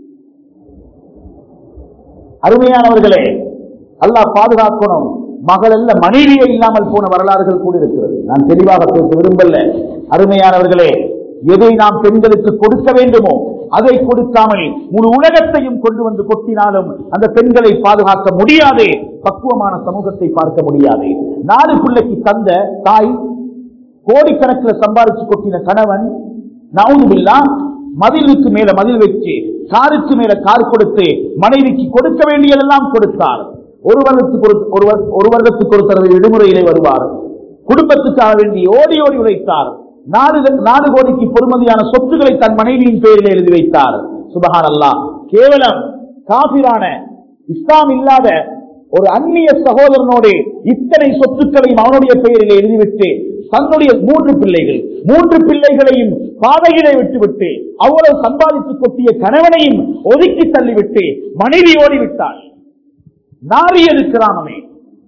அருமையானவர்களே அல்லாஹ் பாதுகாக்கணும் மகள் அல்ல மனைவியே இல்லாமல் போன வரலாறுகள் கூட இருக்கிறது நான் தெளிவாக பேச விரும்பல அருமையானவர்களே எதை நாம் பெண்களுக்கு கொடுக்க வேண்டுமோ அதை கொடுக்காமல் முழு உலகத்தையும் கொண்டு வந்து கொட்டினாலும் அந்த பெண்களை பாதுகாக்க முடியாது பக்குவமான சமூகத்தை பார்க்க முடியாது நாலு பிள்ளைக்கு தந்த தாய் கோடிக்கணக்கில் சம்பாதிச்சு கொட்டின கணவன் நவுதுபில்லா மதிலுக்கு மேல மதில் வச்சு காருக்கு மேல கார் கொடுத்து மனைவிக்கு கொடுக்க வேண்டியதெல்லாம் கொடுத்தார் ஒரு வருடத்துக்கு ஒரு- ஒரு வரு- ஒரு வருடத்துக்கு ஒரு தடவை விடுமுறையிலே வருவார் குடும்பத்துக்காக வேண்டி ஓடி ஓடி உழைத்தார் நாலு ல- நாலு கோடிக்கு பொறுமதியான சொத்துக்களை தன் மனைவியின் பெயரில் எழுதி வைத்தார் சுபஹான் அல்லாஹ் கேவலம் காபிரான இஸ்லாம் இல்லாத ஒரு அந்நிய சகோதரனோடு இத்தனை சொத்துக்களையும் அவனுடைய பெயரில் எழுதிவிட்டு தன்னுடைய மூன்று பிள்ளைகள் மூன்று பிள்ளைகளையும் பாதையிலே விட்டுவிட்டு அவ்வளவு சம்பாதித்து கொட்டிய கணவனையும் ஒதுக்கி தள்ளிவிட்டு மனைவி ஓடிவிட்டாள் நாரியது கிராமமே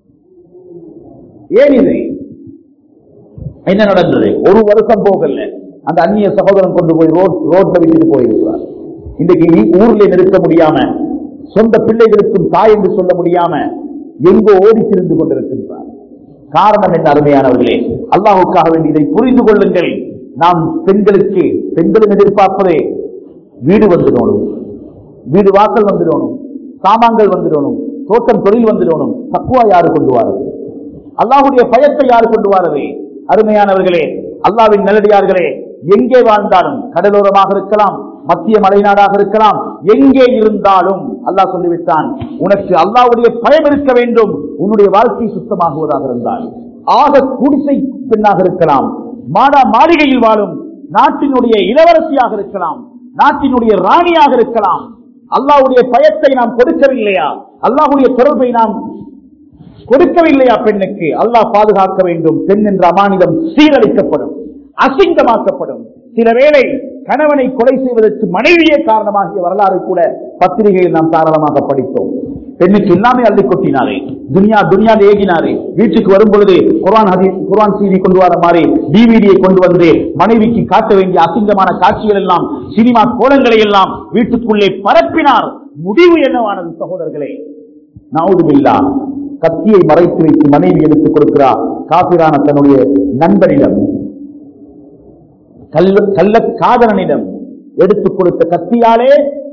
ஏன் இது என்ன நடந்தது ஒரு வருஷம் போகல அந்த அந்நிய சகோதரன் கொண்டு போய் ரோட் ரோட்ல விட்டுட்டு போயிருக்கிறார் இன்றைக்கு நீ- ஊர்ல நிறுத்த முடியாம சொந்த பிள்ளைகளுக்கும் தாய் என்று சொல்ல முடியாம எங்கோ ஓடி திரிந்து கொண்டிருக்கின்றார் காரணம் என்ன அருமையானவர்களே அல்லாஹுக்காக வேண்டி இதை புரிந்து கொள்ளுங்கள் நாம் பெண்களுக்கு பெண்களும் எதிர்பார்ப்பதே வீடு வந்துடணும் வீடு வாசல் வந்துடணும் சாமான்கள் வந்துடணும் தோட்டம் தொழில் வந்துடணும் தக்குவா யாரு கொண்டு வாரது அல்லாஹுடைய பயத்தை யார் கொண்டு வாரது அருமையானவர்களே அல்லாவின் நல்லடியார்களே எங்கே வாழ்ந்தாலும் கடலோரமாக இருக்கலாம் மத்திய மலைநாடாக இருக்கலாம் எங்கே இருந்தாலும் அல்லாஹ் சொல்லிவிட்டான் உனக்கு அல்லாஹ்வுடைய பயம் இருக்க வேண்டும் உன்னுடைய வாழ்க்கை சுத்தமாகுவதாக இருந்தால் ஆக குடிசை பெண்ணாக இருக்கலாம் மாடா மாளிகையில் வாழும் நாட்டினுடைய இளவரசியாக இருக்கலாம் நாட்டினுடைய ராணியாக இருக்கலாம் அல்லாஹ்வுடைய பயத்தை நாம் கொடுக்கவில்லையா அல்லாஹ்வுடைய தொடர்பை நாம் கொடுக்கவில்லையா பெண்ணுக்கு அல்லாஹ் பாதுகாக்க வேண்டும் பெண் என்ற அமானிதம் சீரழிக்கப்படும் அசிங்கமாக்கப்படும் சில வேளை கணவனை கொலை செய்வதற்கு மனைவியே காரணமாகிய வரலாறு கூட பத்திரிகையில் நாம் தாராளமாக படித்தோம் பெண்ணுக்கு எல்லாமே அள்ளி கொட்டினாரே துனியா துனியா ஏகினாரே வீட்டுக்கு வரும் பொழுது குர்ஆன் ஹதீஸ் குர்ஆன் செய்தி கொண்டு வர மாதிரி டிவிடியை கொண்டு வந்து மனைவிக்கு காட்ட வேண்டிய அசிங்கமான காட்சிகள் எல்லாம் சினிமா கோலங்களை எல்லாம் வீட்டுக்குள்ளே பரப்பினார் முடிவு என்னவானது சகோதரர்களே நவுதுபில்லா கத்தியை மறைத்து வைத்து மனைவி எடுத்துக் கொடுக்கிறார் காபிரான தன்னுடைய நண்பனிடம் கள்ள கள்ள காதலனிடம் எடுத்துக் கொடுத்த கத்தியாலே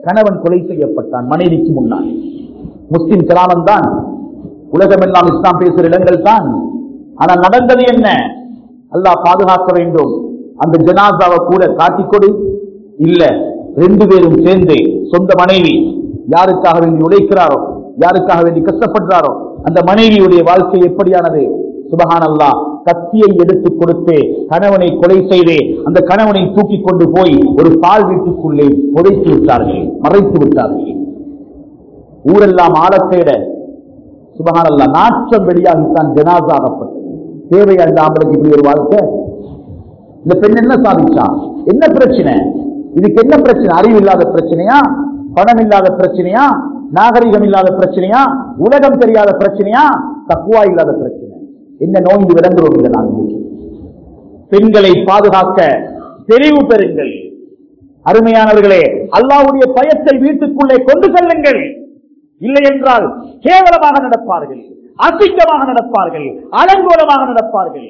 கணவன் கொலை செய்யப்பட்டான் மனைவிக்கு முன்னால் முஸ்லிம் கிராமம் தான் உலகமெல்லாம் இஸ்லாம் பேசுகிற இடங்கள் தான் ஆனால் நடந்தது என்ன அல்லாஹ் பாதுகாக்க வேண்டும் அந்த ஜனாசாவை கூட காட்டிக் கொடு இல்ல ரெண்டு பேரும் சேர்ந்து சொந்த மனைவி யாருக்காக வேண்டி உழைக்கிறாரோ யாருக்காக வேண்டி கஷ்டப்படுறாரோ அந்த மனைவியுடைய வாழ்க்கை எப்படியானது சுபஹான் அல்லாஹ் கத்தியை எடுத்து கொடுத்து கணவனை கொலை செய்து அந்த கணவனை தூக்கி கொண்டு போய் ஒரு பால் வீட்டுக்குள்ளே புதைத்து விட்டார்கள் மறைத்து விட்டார்கள் ஊரெல்லாம் ஆழத் தேட சுபஹான் அல்லாஹ் நாற்றம் வெளியாகித்தான் ஜனாசாகப்பட்டது தேவை அந்த ஆம்பளைக்கு இப்படி ஒரு வாழ்க்கை இந்த பெண் என்ன சாதிச்சா என்ன பிரச்சனை இதுக்கு என்ன பிரச்சனை அறிவு இல்லாத பிரச்சனையா பணம் இல்லாத பிரச்சனையா நாகரிகம் இல்லாத பிரச்சனையா உலகம் தெரியாத பிரச்சனையா தக்குவா இல்லாத பிரச்சனை என்ன நோய் இது விளங்குறோம் இல்லை நான் இன்னைக்கு. பெண்களை பாதுகாக்க தெரிவு பெறுங்கள் அருமையானவர்களே அல்லாஹ்வுடைய பயத்தை வீட்டுக்குள்ளே கொண்டு செல்லுங்கள் இல்லை என்றால் கேவலமாக நடப்பார்கள் அசிங்கமாக நடப்பார்கள் அலங்கோலமாக நடப்பார்கள்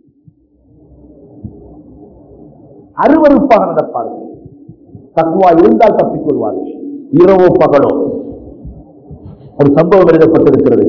அருவருப்பாக நடப்பார்கள் தக்குவா இருந்தால் தப்பிக் கொள்வார்கள் இரவோ பகலோ ஒரு சம்பவம் எழுதப்பட்டிருக்கிறது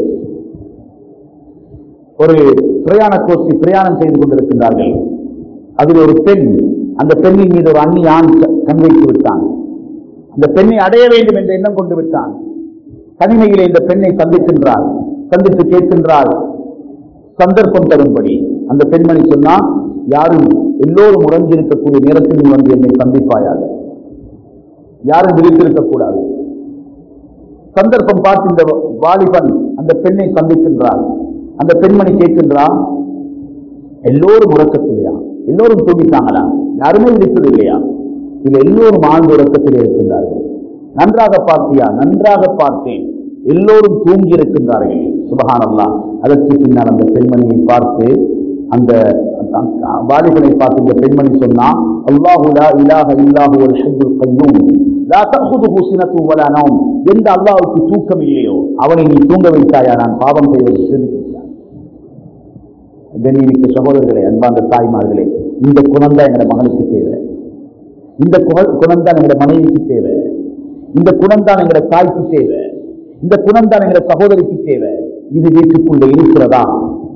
ஒரு பிரயாண கோஷ்டி பிரயாணம் செய்து கொண்டிருக்கின்றார்கள் அதில் ஒரு பெண் அந்த பெண்ணின் மீது ஒரு அந்நிய ஆண் க- கண் வைத்து விட்டான் அந்த பெண்ணை அடைய வேண்டும் என்ற எண்ணம் கொண்டு விட்டான் தனிமையிலே இந்த பெண்ணை சந்திக்கின்றாள் சந்தித்து கேட்கின்றாள் சந்தர்ப்பம் தரும்படி அந்த பெண்மணி சொன்னா யாரும் எல்லோரும் உறங்கியிருக்கக்கூடிய நேரத்தில் நீ வந்து என்னை சந்திப்பாயாக யாரும் விழித்திருக்க கூடாது சந்தர்ப்பம் பார்த்து இந்த வாலிபன் அந்த பெண்ணை சந்திக்கின்றார் அந்த பெண்மணி கேட்கின்றா எல்லோரும் உறக்கத்திலையா எல்லோரும் தூங்கிட்டாங்களா யாருமே விழித்தது இல்லையா இல்ல எல்லோரும் ஆழ்ந்த உறக்கத்திலே இருக்கின்றார்கள் நன்றாக பார்த்தியா நன்றாக பார்த்தேன் எல்லோரும் தூங்கி இருக்கின்றார்கள் சுபஹானல்லா அதற்கு பின்னால் அந்த பெண்மணியை பார்த்து அந்த அந்த வாலிபனை பார்த்து இந்த பெண்மணி சொன்னா அல்லாஹு லா இலாஹ இல்லாஹு அல் ஹய்யுல் கய்யூம் லா தஅخذஹு சினத்து வலா நௌம் எந்த அல்லாஹ்வுக்கு தூக்கம் இல்லையோ அவனை நீ தூங்க வைத்தாயா நான் பாவம் செய்வது கேட்டார் கண்ணியமிக்க சகோதரர்களே அன்பார்ந்த தாய்மார்களே இந்த குணம் தான் எங்களோட மகனுக்கு தேவை இந்த குணம் தான் எங்களோட மனைவிக்கு தேவை இந்த குணம் தான் எங்களோட தாய்க்கு தேவை இந்த குணம் தான் எங்களோட சகோதரிக்கு தேவை இது வீட்டுக்குள்ள இருக்கிறதா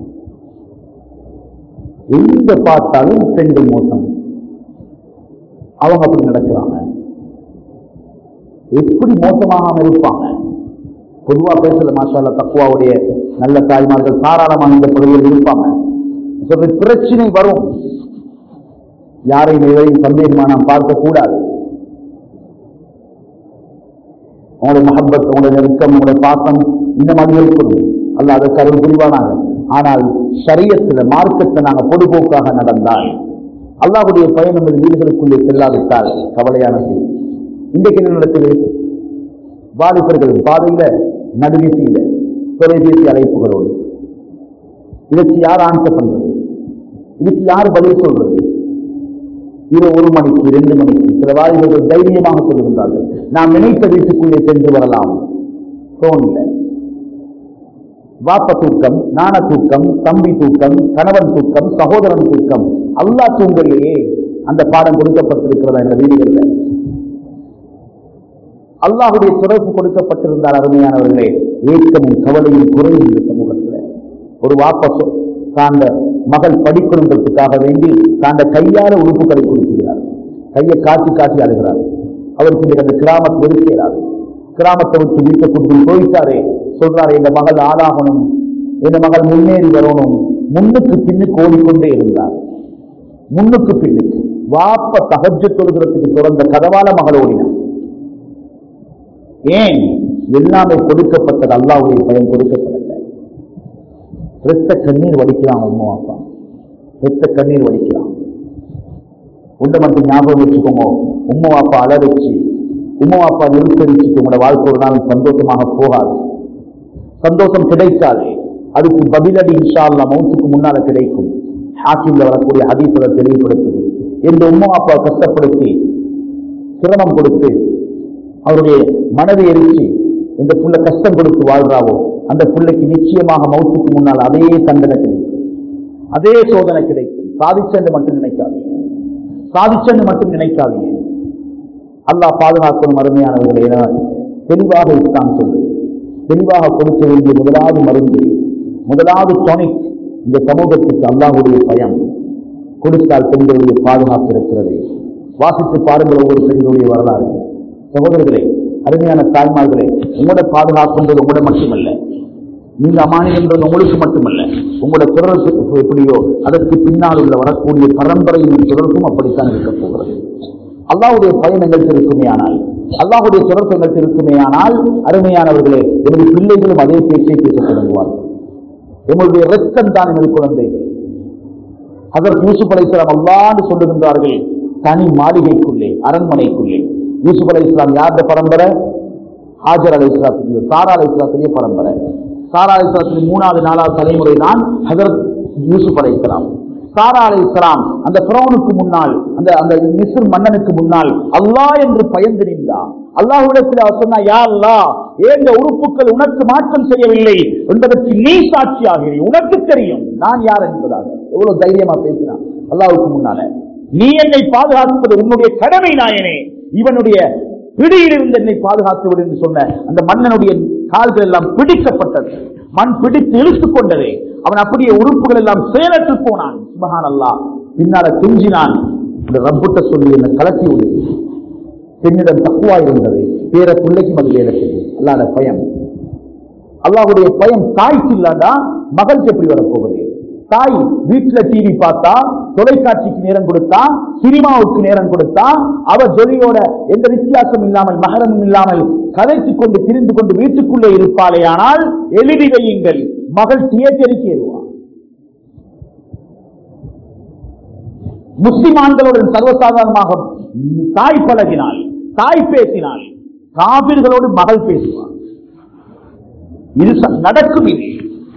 எங்க பார்த்தாலும் பெண்கள் மோசம் அவங்க அப்படி நடக்கிறாங்க எப்படி மோசமாகாம இருப்பாங்க பொதுவா பேசுற மாஷால தக்குவாவுடைய நல்ல தாய்மார்கள் தாராளமாக இந்த பகுதியில் இருப்பாங்க சொல்ற பிரச்சனை வரும் யாரையும் எதையும் சந்தேகமா நாம் பார்க்க கூடாது உங்களுடைய மஹப்பத் உங்களுடைய நெருக்கம் உங்களுடைய பாசம் இந்த மாதிரி இருக்கணும் அல்ல அதற்கு அருள் புரிவானாங்க ஆனால் சரியத்துல மார்க்கத்தை நாங்க பொதுபோக்காக நடந்தால் அல்லாஹ்வுடைய பயன் நமது வீடுகளுக்குள்ளே செல்லாவிட்டால் கவலையான செய்தி இன்றைக்கு என்ன நடக்குது வாலிபர்கள் பாதையில நடுவீசியில தொலைபேசி அழைப்புகளோடு இதற்கு யார் ஆன்சர் பண்றது இதுக்கு யார் பதில் சொல்றது இது ஒரு மணிக்கு ரெண்டு மணிக்கு சில வாலிபர்கள் தைரியமாக சொல்லுகின்றார்கள் நாம் நினைத்த வீட்டுக்குள்ளே சென்று வரலாம் தோணல வாப்ப தூக்கம் நாண தூக்கம் தம்பி தூக்கம் கணவன் தூக்கம் சகோதரன் தூக்கம் அல்லாஹ் தூங்கலையே அந்த பாடம் கொடுக்கப்பட்டிருக்கிறதா என்ற வீடுகள்ல அல்லாஹுடைய தொடர்பு கொடுக்கப்பட்டிருந்தால் அருமையானவர்களே ஏக்கமும் கவலையும் குறையும் இந்த சமூகத்தில் ஒரு வாப்ப சொ- தாண்ட மகள் படிக்கணுன்றதுக்காக வேண்டி தாண்ட கையால உறுப்புகளை கொடுக்கிறார் கையை காட்டி காட்டி அழுகிறார் அவருக்கு இன்னைக்கு அந்த கிராமத்தை வெறுக்கிறார் கிராமத்தை விட்டு வீட்டை கூட்டி போயிட்டாரே சொல்றாரு இந்த மகள் ஆளாகணும் இந்த மகள் முன்னேறி வரணும் முன்னுக்கு பின்னுக்கு ஓடிக்கொண்டே இருந்தார் முன்னுக்கு பின்னுக்கு வாப்ப தகஜ தொழுகிறதுக்கு திறந்த கதவால மகள் ஓடினார் ஏன் எல்லாமே கொடுக்கப்பட்டது அல்லாஹ்வுடைய பயன் கொடுக்கப்படல ரத்த கண்ணீர் வடிக்கிறான் உம்மா அப்பா ரத்த கண்ணீர் வடிக்கிறான் உண்டை மட்டும் ஞாபகம் வச்சுக்கோங்க உம்மா அப்பா அழ வச்சு உம்மா அப்பா நெருக்கடிச்சுட்டு உங்களோட வாழ்க்கை ஒரு நாள் சந்தோஷமாக போகாது சந்தோஷம் கிடைக்காது அதுக்கு பதிலடி இன்ஷா அல்லாஹ் மௌத்துக்கு முன்னால கிடைக்கும் ஹாக்கிம்ல வரக்கூடிய ஹதீஸை தெளிவுபடுத்துது எந்த உம்மா அப்பா கஷ்டப்படுத்தி சிரமம் கொடுத்து அவருடைய மனதை எரிச்சு இந்த புள்ள கஷ்டம் கொடுத்து வாழ்றாவோ அந்த புள்ளைக்கு நிச்சயமாக மௌத்துக்கு முன்னால் அதே தண்டனை கிடைக்கும் அதே சோதனை கிடைக்கும் சாதிச்சென்று மட்டும் நினைக்காதீங்க சாதிச்சென்று மட்டும் நினைக்காதீங்க அல்லாஹ் பாதுகாக்கணும் அருமையானவர்களே என தெளிவாக இஸ்லாம் சொல்லுது தெளிவாக கொடுக்க வேண்டிய முதலாவது மருந்து முதலாவது டானிக் இந்த சமூகத்துக்கு அல்லாஹ்வுடைய பயம் கொடுத்தால் பெண்களுடைய பாதுகாப்பு இருக்கிறது வாசித்து பாருங்கள் ஒவ்வொரு பெண்களுடைய வரலாறு சகோதரர்களே அருமையான தாய்மார்களே உங்களோட பாதுகாப்புன்றது உங்களோட மட்டுமல்ல நீங்க அமானியன்றது உங்களுக்கு மட்டுமல்ல உங்களோட தொடர்பு எப்படியோ அதற்கு பின்னால் உள்ள வரக்கூடிய பரம்பரையின் தொடர்பும் அப்படித்தான் இருக்க போகிறது அல்லாஹ்வுடைய பயம் எங்களுக்கு இருக்குமே ஆனால் அல்லாஹ்வுடைய தொடர்பு எங்களுக்கு இருக்குமே ஆனால் அருமையானவர்களே எனது பிள்ளைகளும் அதே பேச்சை பேசத் தொடங்குவார்கள் எங்களுடைய ரத்தம் தான் எனது குழந்தைகள் அதற்கு யூசுப் அலைஹிஸ்ஸலாம் அல்லான்னு சொல்லுகின்றார்கள் தனி மாளிகைக்குள்ளே அரண்மனைக்குள்ளே யூசுப் அலைஹிஸ்ஸலாம் யாருடைய பரம்பரை ஹாஜர் அலை இஸ்லாத்துடைய சாரா அலை இஸ்லாத்துடைய பரம்பரை சாரா அலை இஸ்லாத்தின் மூணாவது நாலாவது தலைமுறை தான் ஹஜரத் யூசுப் அலை இஸ்லாம் சாரா அலை இஸ்லாம் அந்த பிரௌனுக்கு முன்னால் அந்த அந்த மிஸ்ர் மன்னனுக்கு முன்னால் அல்லாஹ் என்று பயந்து நின்றார் அல்லாஹ்விடத்தில் அவர் சொன்னா யா அல்லாஹ் ஏந்த உறுப்புகள் உனக்கு மாற்றம் செய்யவில்லை என்பதற்கு நீ சாட்சியாகிறீ உனக்கு தெரியும் நான் யார் என்பதாக எவ்வளவு தைரியமா பேசினான் அல்லாஹ்வுக்கு முன்னால நீ என்னை பாதுகாப்பது உன்னுடைய கடமை நாயனே இவனுடைய பிடியிலிருந்து என்னை பாதுகாத்து விடு என்று சொன்ன அந்த மன்னனுடைய கால்கள் எல்லாம் பிடிக்கப்பட்டது மண் பிடித்து இழுத்துக் கொண்டது அவன் அப்படியே உறுப்புகள் எல்லாம் செயலற்று போனான் சுபஹான் அல்லாஹ் பின்னால துஞ்சினான் இந்த ரப்புட்ட சொல்லி என்ன கலக்கி விடு பெண்ணிடம் தக்குவா இருந்தது பேர பிள்ளைக்கும் அது வேலை செய்யும் அல்லாத பயம் அல்லாஹ்வுடைய பயம் தாய்க்கு இல்லாண்டா மகளுக்கு எப்படி வரப்போகுது தாய் வீட்டுல டிவி பார்த்தா தொலைக்காட்சிக்கு நேரம் கொடுத்தா சினிமாவுக்கு நேரம் கொடுத்தா அவ ஜொலியோட எந்த வித்தியாசம் இல்லாமல் மகரமும் இல்லாமல் கதைத்துக் கொண்டு திரிந்து கொண்டு வீட்டுக்குள்ளே இருப்பாளே ஆனால் எழுதி வையுங்கள் மகள் தியேட்டருக்கு ஏறுவார் முஸ்லிம் ஆண்களுடன் சர்வசாதாரணமாக தாய் பழகினால் தாய் பேசினால் காபிர்களோடு மகள் பேசுவார் இது ச- நடக்கும் இது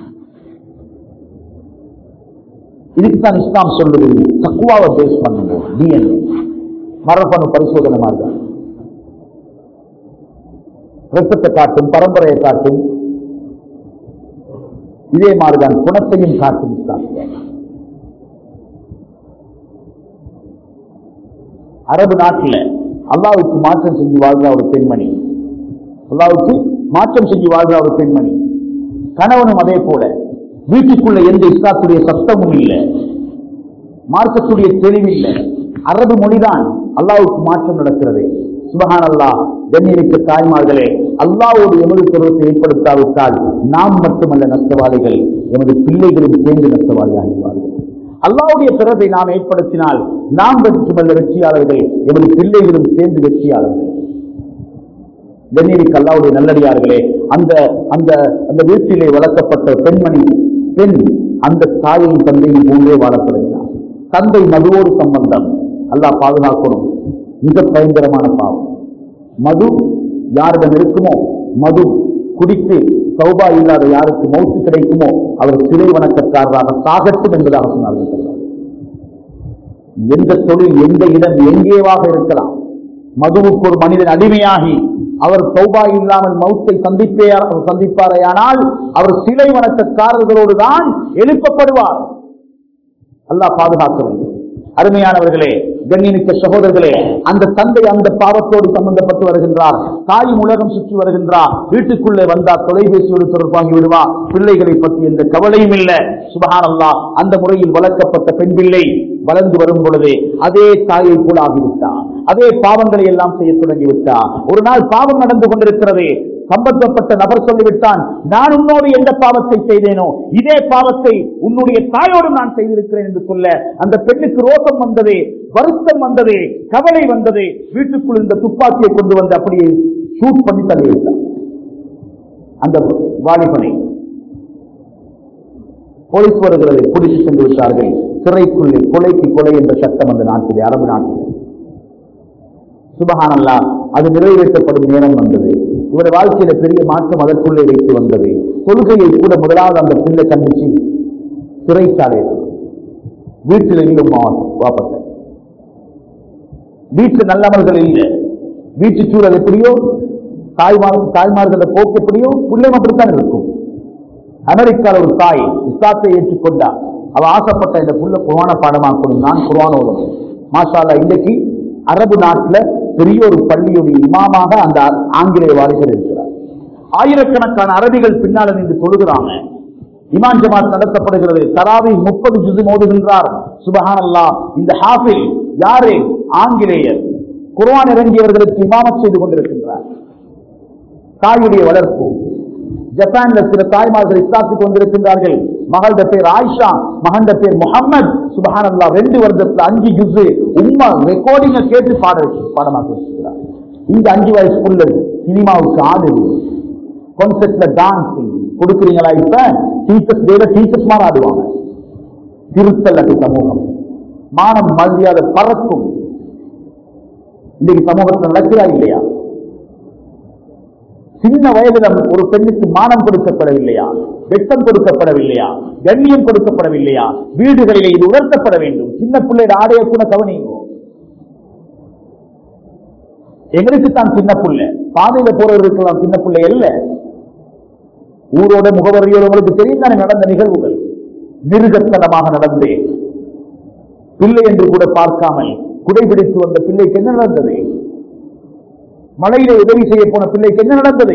இதுக்குதான் இஸ்லாம் சொல்லுது தக்குவாவை பேஸ் பண்ணுங்க டிஎன்ஏ மரபணு பரிசோதனை மாதிரி ரத்தத்தை காட்டும் பரம்பரையை காட்டும் இதே மாதிரிதான் குணத்தையும் காட்டும் இஸ்லாம் அரபு நாட்டில் அல்லாவுக்கு மாற்றம் செஞ்சு வாழ்ற ஒரு பெண்மணி அல்லாவுக்கு மாற்றம் செஞ்சு வாழ்ற ஒரு பெண்மணி கணவனும் அதே போல வீட்டுக்குள்ள எந்த இஸ்லாத்துடைய சத்தமும் இல்லை மார்க்கத்துடைய தெளிவில்லை அரபு மொழிதான் அல்லாவுக்கு மாற்றம் நடக்கிறது சுபஹான் அல்லாஹ் கண்ணியமிக்க தாய்மார்களே அல்லாவோடு எமது தொடர்பை ஏற்படுத்தாவிட்டால் நாம் மட்டுமல்ல நஷ்டவாளிகள் எமது பிள்ளைகளும் சேர்ந்து நஷ்டவாளியாகிவார்கள் அல்லாவுடைய தொடர்பை நாம் ஏற்படுத்தினால் நாம் மட்டுமல்ல வெற்றியாளர்கள் எமது பிள்ளைகளும் சேர்ந்து வெற்றியாளர்கள் கண்ணியமிக்க அல்லாவுடைய நல்லடியார்களே அந்த அந்த அந்த வீட்டிலே வளர்க்கப்பட்ட பெண்மணி பெண் அந்த தாயையும் தந்தையும் போன்றே வாழத் தொடங்கினார் தந்தை மதுவோடு சம்பந்தம் அல்லாஹ் பாதுகாக்கணும் மிக பயங்கரமான பாவம் மது யாரிடம் இருக்குமோ மது குடித்து சௌபா இல்லாத யாருக்கு மௌத்து கிடைக்குமோ அவர் சிலை வணக்கக்காரராக சாகட்டும் என்பதாக சொன்னார்கள் எந்த தொழில் எந்த இடம் எங்கேவாக இருக்கலாம் மதுவுக்கு ஒரு மனிதன் அடிமையாகி அவர் சௌபா இல்லாமல் மௌத்தை சந்திப்பே சந்திப்பாரையானால் அவர் சிலை வணக்கக்காரர்களோடு தான் எழுப்பப்படுவார் அல்லாஹ் பாதுகாக்க வேண்டும் அருமையானவர்களே கண்ணியமிக்க சகோதரர்களே அந்த தந்தை அந்த பாவத்தோடு சம்பந்தப்பட்டு வருகின்றார் தாயும் உலகம் சுற்றி வருகின்றார் வீட்டுக்குள்ளே வந்தால் தொலைபேசியோடு தொடர்பாகி விடுவா பிள்ளைகளை பற்றி எந்த கவலையும் இல்லை சுபஹான் அல்லாஹ் அந்த முறையில் வளர்க்கப்பட்ட பெண் பிள்ளை வளர்ந்து வரும் பொழுது அதே தாயை கூட ஆகிவிட்டார் அதே பாவங்களை எல்லாம் செய்ய தொடங்கிவிட்டார் ஒரு நாள் பாவம் நடந்து கொண்டிருக்கிறது சம்பந்தப்பட்ட நபர் சொல்லிவிட்டான் நான் உன்னோடு எந்த பாவத்தை செய்தேனோ இதே பாவத்தை உன்னுடைய தாயோடு நான் செய்திருக்கிறேன் என்று சொல்ல அந்த பெண்ணுக்கு ரோசம் வந்தது வருத்தம் வந்தது கவலை வந்தது வீட்டுக்குள் இந்த துப்பாக்கியை கொண்டு வந்து அப்படியே ஷூட் பண்ணி தள்ளிவிட்டான் அந்த வாலிபனை போலீஸ் வருகிறது பிடித்து சென்று விட்டார்கள் சிறைக்குள்ளே கொலைக்கு கொலை என்ற சட்டம் அந்த நாட்டிலே அரபு நாட்டிலே சுபஹானல்லா அது நிறைவேற்றப்படும் நேரம் வந்தது இவருடைய வாழ்க்கையில பெரிய மாற்றம் அதற்குள்ளே வைத்து வந்தது கொள்கையை கூட முதலாவது அந்த பிள்ளை கண்டிச்சு சிறைச்சாலை வீட்டில் இல்லும் வாப்பட்ட வீட்டு நல்லவர்கள் இல்லை வீட்டு சூழல் எப்படியோ தாய்மார் தாய்மார்கள போக்கு எப்படியோ பிள்ளையும் அப்படித்தான் இருக்கும் அமெரிக்கால ஒரு தாய் இஸ்லாத்தை ஏற்றுக்கொண்டா அவ ஆசைப்பட்ட இந்த புள்ள குரான பாடமாக்கணும் நான் குரான் ஓதணும் மாஷால்லா இன்னைக்கு அரபு நாட்டுல பெரிய ஒரு பள்ளியுடைய இமாமாக அந்த ஆங்கிலேய வாலிபர் இருக்கிறார் ஆயிரக்கணக்கான அரபிகள் பின்னால் நின்று தொழுகிறாங்க இமான் ஜமாத் நடத்தப்படுகிறது தராவி முப்பது ஜுது மோதுகின்றார் சுபஹானல்லா இந்த ஹாஃபில் யாரு ஆங்கிலேயர் குர்ஆன் இறங்கியவர்களுக்கு இமாமத் செய்து கொண்டிருக்கின்றார் தாயுடைய வளர்ப்பு ஜப்பான்ல சில தாய்மார்கள் இஸ்லாத்துக்கு வந்திருக்கின்றார்கள் மகளோட பேர் ஆயிஷா மகண்ட பேர் முகமது சுபஹானல்லா ரெண்டு வருடத்துல அஞ்சு ஜுசு உம்மா ரெக்கார்டிங்க கேட்டு பாட வச்சு பாடமாக்கி வச்சிருக்கிறார் இந்த அஞ்சு வயசு புள்ள சினிமாவுக்கு ஆடுது கான்செப்ட்ல டான்சிங் கொடுக்குறீங்களா இப்ப டீச்சர்ஸ் டேல டீச்சர்ஸ் மாதிரி ஆடுவாங்க திருத்தல் அது சமூகம் மானம் மரியாதை பறக்கும் இன்னைக்கு சமூகத்தில் நடக்கிறா இல்லையா சின்ன வயதில் ஒரு பெண்ணுக்கு மானம் கொடுக்கப்படவில்லையா வெட்டம் கொடுக்கப்படவில்லையா கண்ணியம் கொடுக்கப்படவில்லையா வீடுகளிலே இது உணர்த்தப்பட வேண்டும் சின்ன பிள்ளையோட ஆடைய கூட கவனிங்கோ எங்களுக்கு தான் சின்ன பிள்ளை பாதையில போறவர்களுக்கெல்லாம் சின்ன பிள்ளை அல்ல ஊரோட முகவரியோட உங்களுக்கு தெரியும் தானே நடந்த நிகழ்வுகள் மிருகத்தனமாக நடந்தேன் பிள்ளை என்று கூட பார்க்காமல் குடைபிடித்து வந்த பிள்ளைக்கு என்ன நடந்தது மழையிலே உதவி செய்ய போன பிள்ளைக்கு என்ன நடந்தது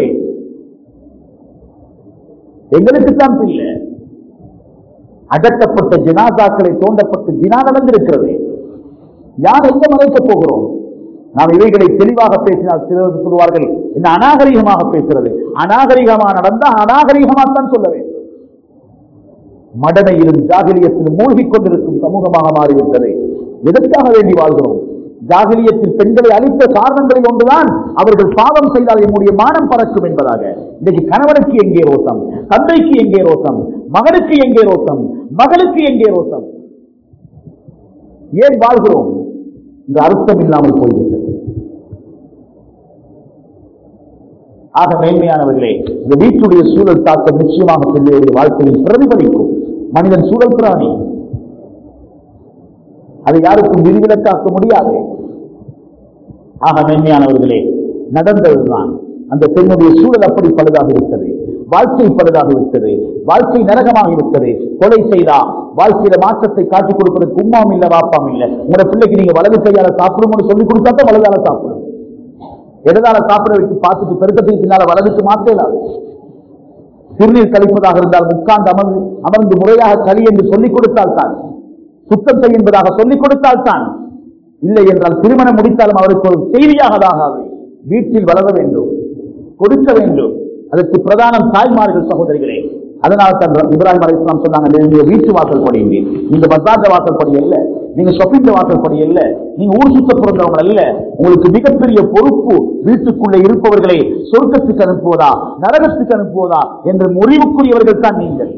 எங்களுக்குத்தான் பிள்ளை அடக்கப்பட்ட ஜனாதாக்களை தோண்டப்பட்டு ஜினா நடந்திருக்கிறது யார் எங்க மறைக்கப் போகிறோம் நாம் இவைகளை தெளிவாக பேசினால் சிலர் சொல்வார்கள் என்ன அநாகரிகமாக பேசுறது அநாகரிகமா நடந்தா அநாகரிகமாத்தான் சொல்ல வேண்டும் மடனையிலும் ஜாகிலியத்திலும் மூழ்கிக் கொண்டிருக்கும் சமூகமாக மாறிவிட்டது எதற்காக வேண்டி வாழ்கிறோம் ஜாகிலியத்தில் பெண்களை அளித்த காரணங்களில் ஒன்றுதான் அவர்கள் பாவம் செய்தால் என்னுடைய மானம் பறக்கும் என்பதாக இன்னைக்கு கணவனுக்கு எங்கே ரோசம் தந்தைக்கு எங்கே ரோசம் மகனுக்கு எங்கே ரோசம் மகளுக்கு எங்கே ரோசம் ஏன் வாழ்கிறோம் இந்த அர்த்தம் இல்லாமல் போய்விட்டது ஆக மேன்மையானவர்களே இந்த வீட்டுடைய சூழல் தாக்கம் நிச்சயமாக பிள்ளையுடைய வாழ்க்கையில் பிரதிபலிக்கும் மனிதன் சூழல் பிராணி அதை யாருக்கும் விதிவிலக்காக்க முடியாது ஆக மேன்மையானவர்களே நடந்ததுதான் அந்த பெண்ணுடைய சூழல் அப்படி பழுதாகி விட்டது வாழ்க்கை பழுதாகி விட்டது வாழ்க்கை நரகமாகி விட்டது கொலை செய்தா வாழ்க்கையில மாற்றத்தை காட்டிக் கொடுப்பதற்கு உமாம் இல்ல வாப்பாம் இல்ல உங்களோட பிள்ளைக்கு நீங்க வலது கையால சாப்பிடும்னு சொல்லி கொடுத்தா தான் வலதால சாப்பிடும் இடதால சாப்பிட வச்சு பார்த்துட்டு பெருக்கத்துக்கு பின்னால வலதுக்கு மாற்றலாம் சிறுநீர் கழிப்பதாக இருந்தால் உட்கார்ந்து அமர்ந்து அமர்ந்து முறையாக களி என்று சொல்லிக் கொடுத்தால் தான் சுத்தம் செய் என்பதாக சொல்லிக் கொடுத்தால் தான் இல்லை என்றால் திருமணம் முடித்தாலும் அவருக்கு ஒரு செய்தியாக ஆகாது வீட்டில் வளர வேண்டும் கொடுக்க வேண்டும் அதற்கு பிரதானம் தாய்மார்கள் சகோதரிகளே அதனால தான் இப்ராஹிம் அலி இஸ்லாம் சொன்னாங்க நீங்க வீட்டு வாசல் படிங்க நீங்க பசார்ந்த வாசல் படி அல்ல நீங்க ஷாப்பிங் வாசல் படி அல்ல நீங்க ஊர் சுத்த பிறந்தவங்க அல்ல உங்களுக்கு மிகப்பெரிய பொறுப்பு வீட்டுக்குள்ளே இருப்பவர்களை சொர்க்கத்துக்கு அனுப்புவதா நரகத்துக்கு அனுப்புவதா என்ற முடிவுக்குரியவர்கள் தான் நீங்கள்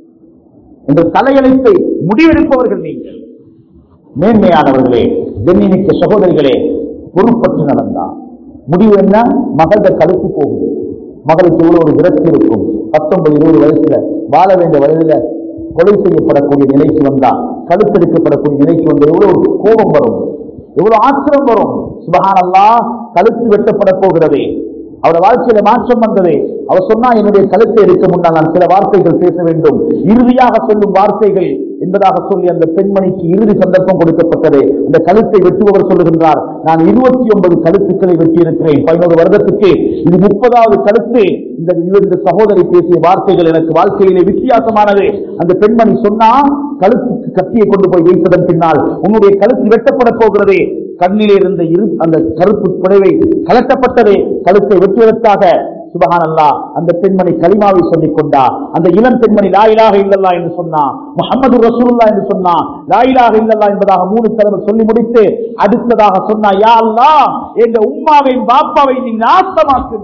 என்ற தலையெழுத்தை முடிவெடுப்பவர்கள் நீங்கள் மேன்மையானவர்களே கண்ணியமிக்க சகோதரிகளே பொறுப்பற்று நடந்தா முடிவு என்ன மகள கழுத்து போகுது மகளுக்கு இவ்வளவு ஒரு விரக்தி இருக்கும் பத்தொன்பது இருபது வயசுல வாழ வேண்டிய வயதுல கொலை செய்யப்படக்கூடிய நிலைக்கு வந்தா கழுத்தெடுக்கப்படக்கூடிய நிலைக்கு வந்தா எவ்வளவு ஒரு கோபம் வரும் எவ்வளவு ஆத்திரம் வரும் சுபஹானல்லா கழுத்து வெட்டப்பட போகிறது அவரோட வாழ்க்கையில மாற்றம் வந்தது அவர் சொன்னா என்னுடைய கழுத்தை எடுக்க முன்னால் நான் சில வார்த்தைகள் பேச வேண்டும் இறுதியாக சொல்லும் வார்த்தைகள் என்பதாக சொல்லி அந்த பெண்மணிக்கு இறுதி சந்தர்ப்பம் கொடுக்கப்பட்டது அந்த கழுத்தை வெட்டுபவர் சொல்லுகின்றார் நான் இருபத்தி ஒன்பது கழுத்துக்களை வெட்டியிருக்கிறேன் பதினோரு வருடத்துக்கு இது முப்பதாவது கழுத்து இந்த இந்த சகோதரி பேசிய வார்த்தைகள் எனக்கு வாழ்க்கையிலே வித்தியாசமானது அந்த பெண்மணி சொன்னா கழுத்துக்கு கத்தியை கொண்டு போய் வைப்பதன் பின்னால் உன்னுடைய கழுத்து வெட்டப்பட போகிறது கண்ணிலே இருந்த இரு அந்த கருப்பு புடவை கலட்டப்பட்டது கழுத்தை வெட்டுவதற்காக சுபஹானல்லா அந்த பெண்மணி கலிமாவை சொல்லிக் கொண்டா அந்த இளம் பெண்மணி லாயிலாக இல்லல்லா என்று சொன்னா முகமது ரசூலுல்லா என்று சொன்னா லாயிலாக இல்லல்லா என்பதாக மூணு தடவை சொல்லி முடித்து அடுத்ததாக சொன்னா யா அல்லாஹ் எங்க உம்மாவின் பாப்பாவை நீ நாசமாக்குது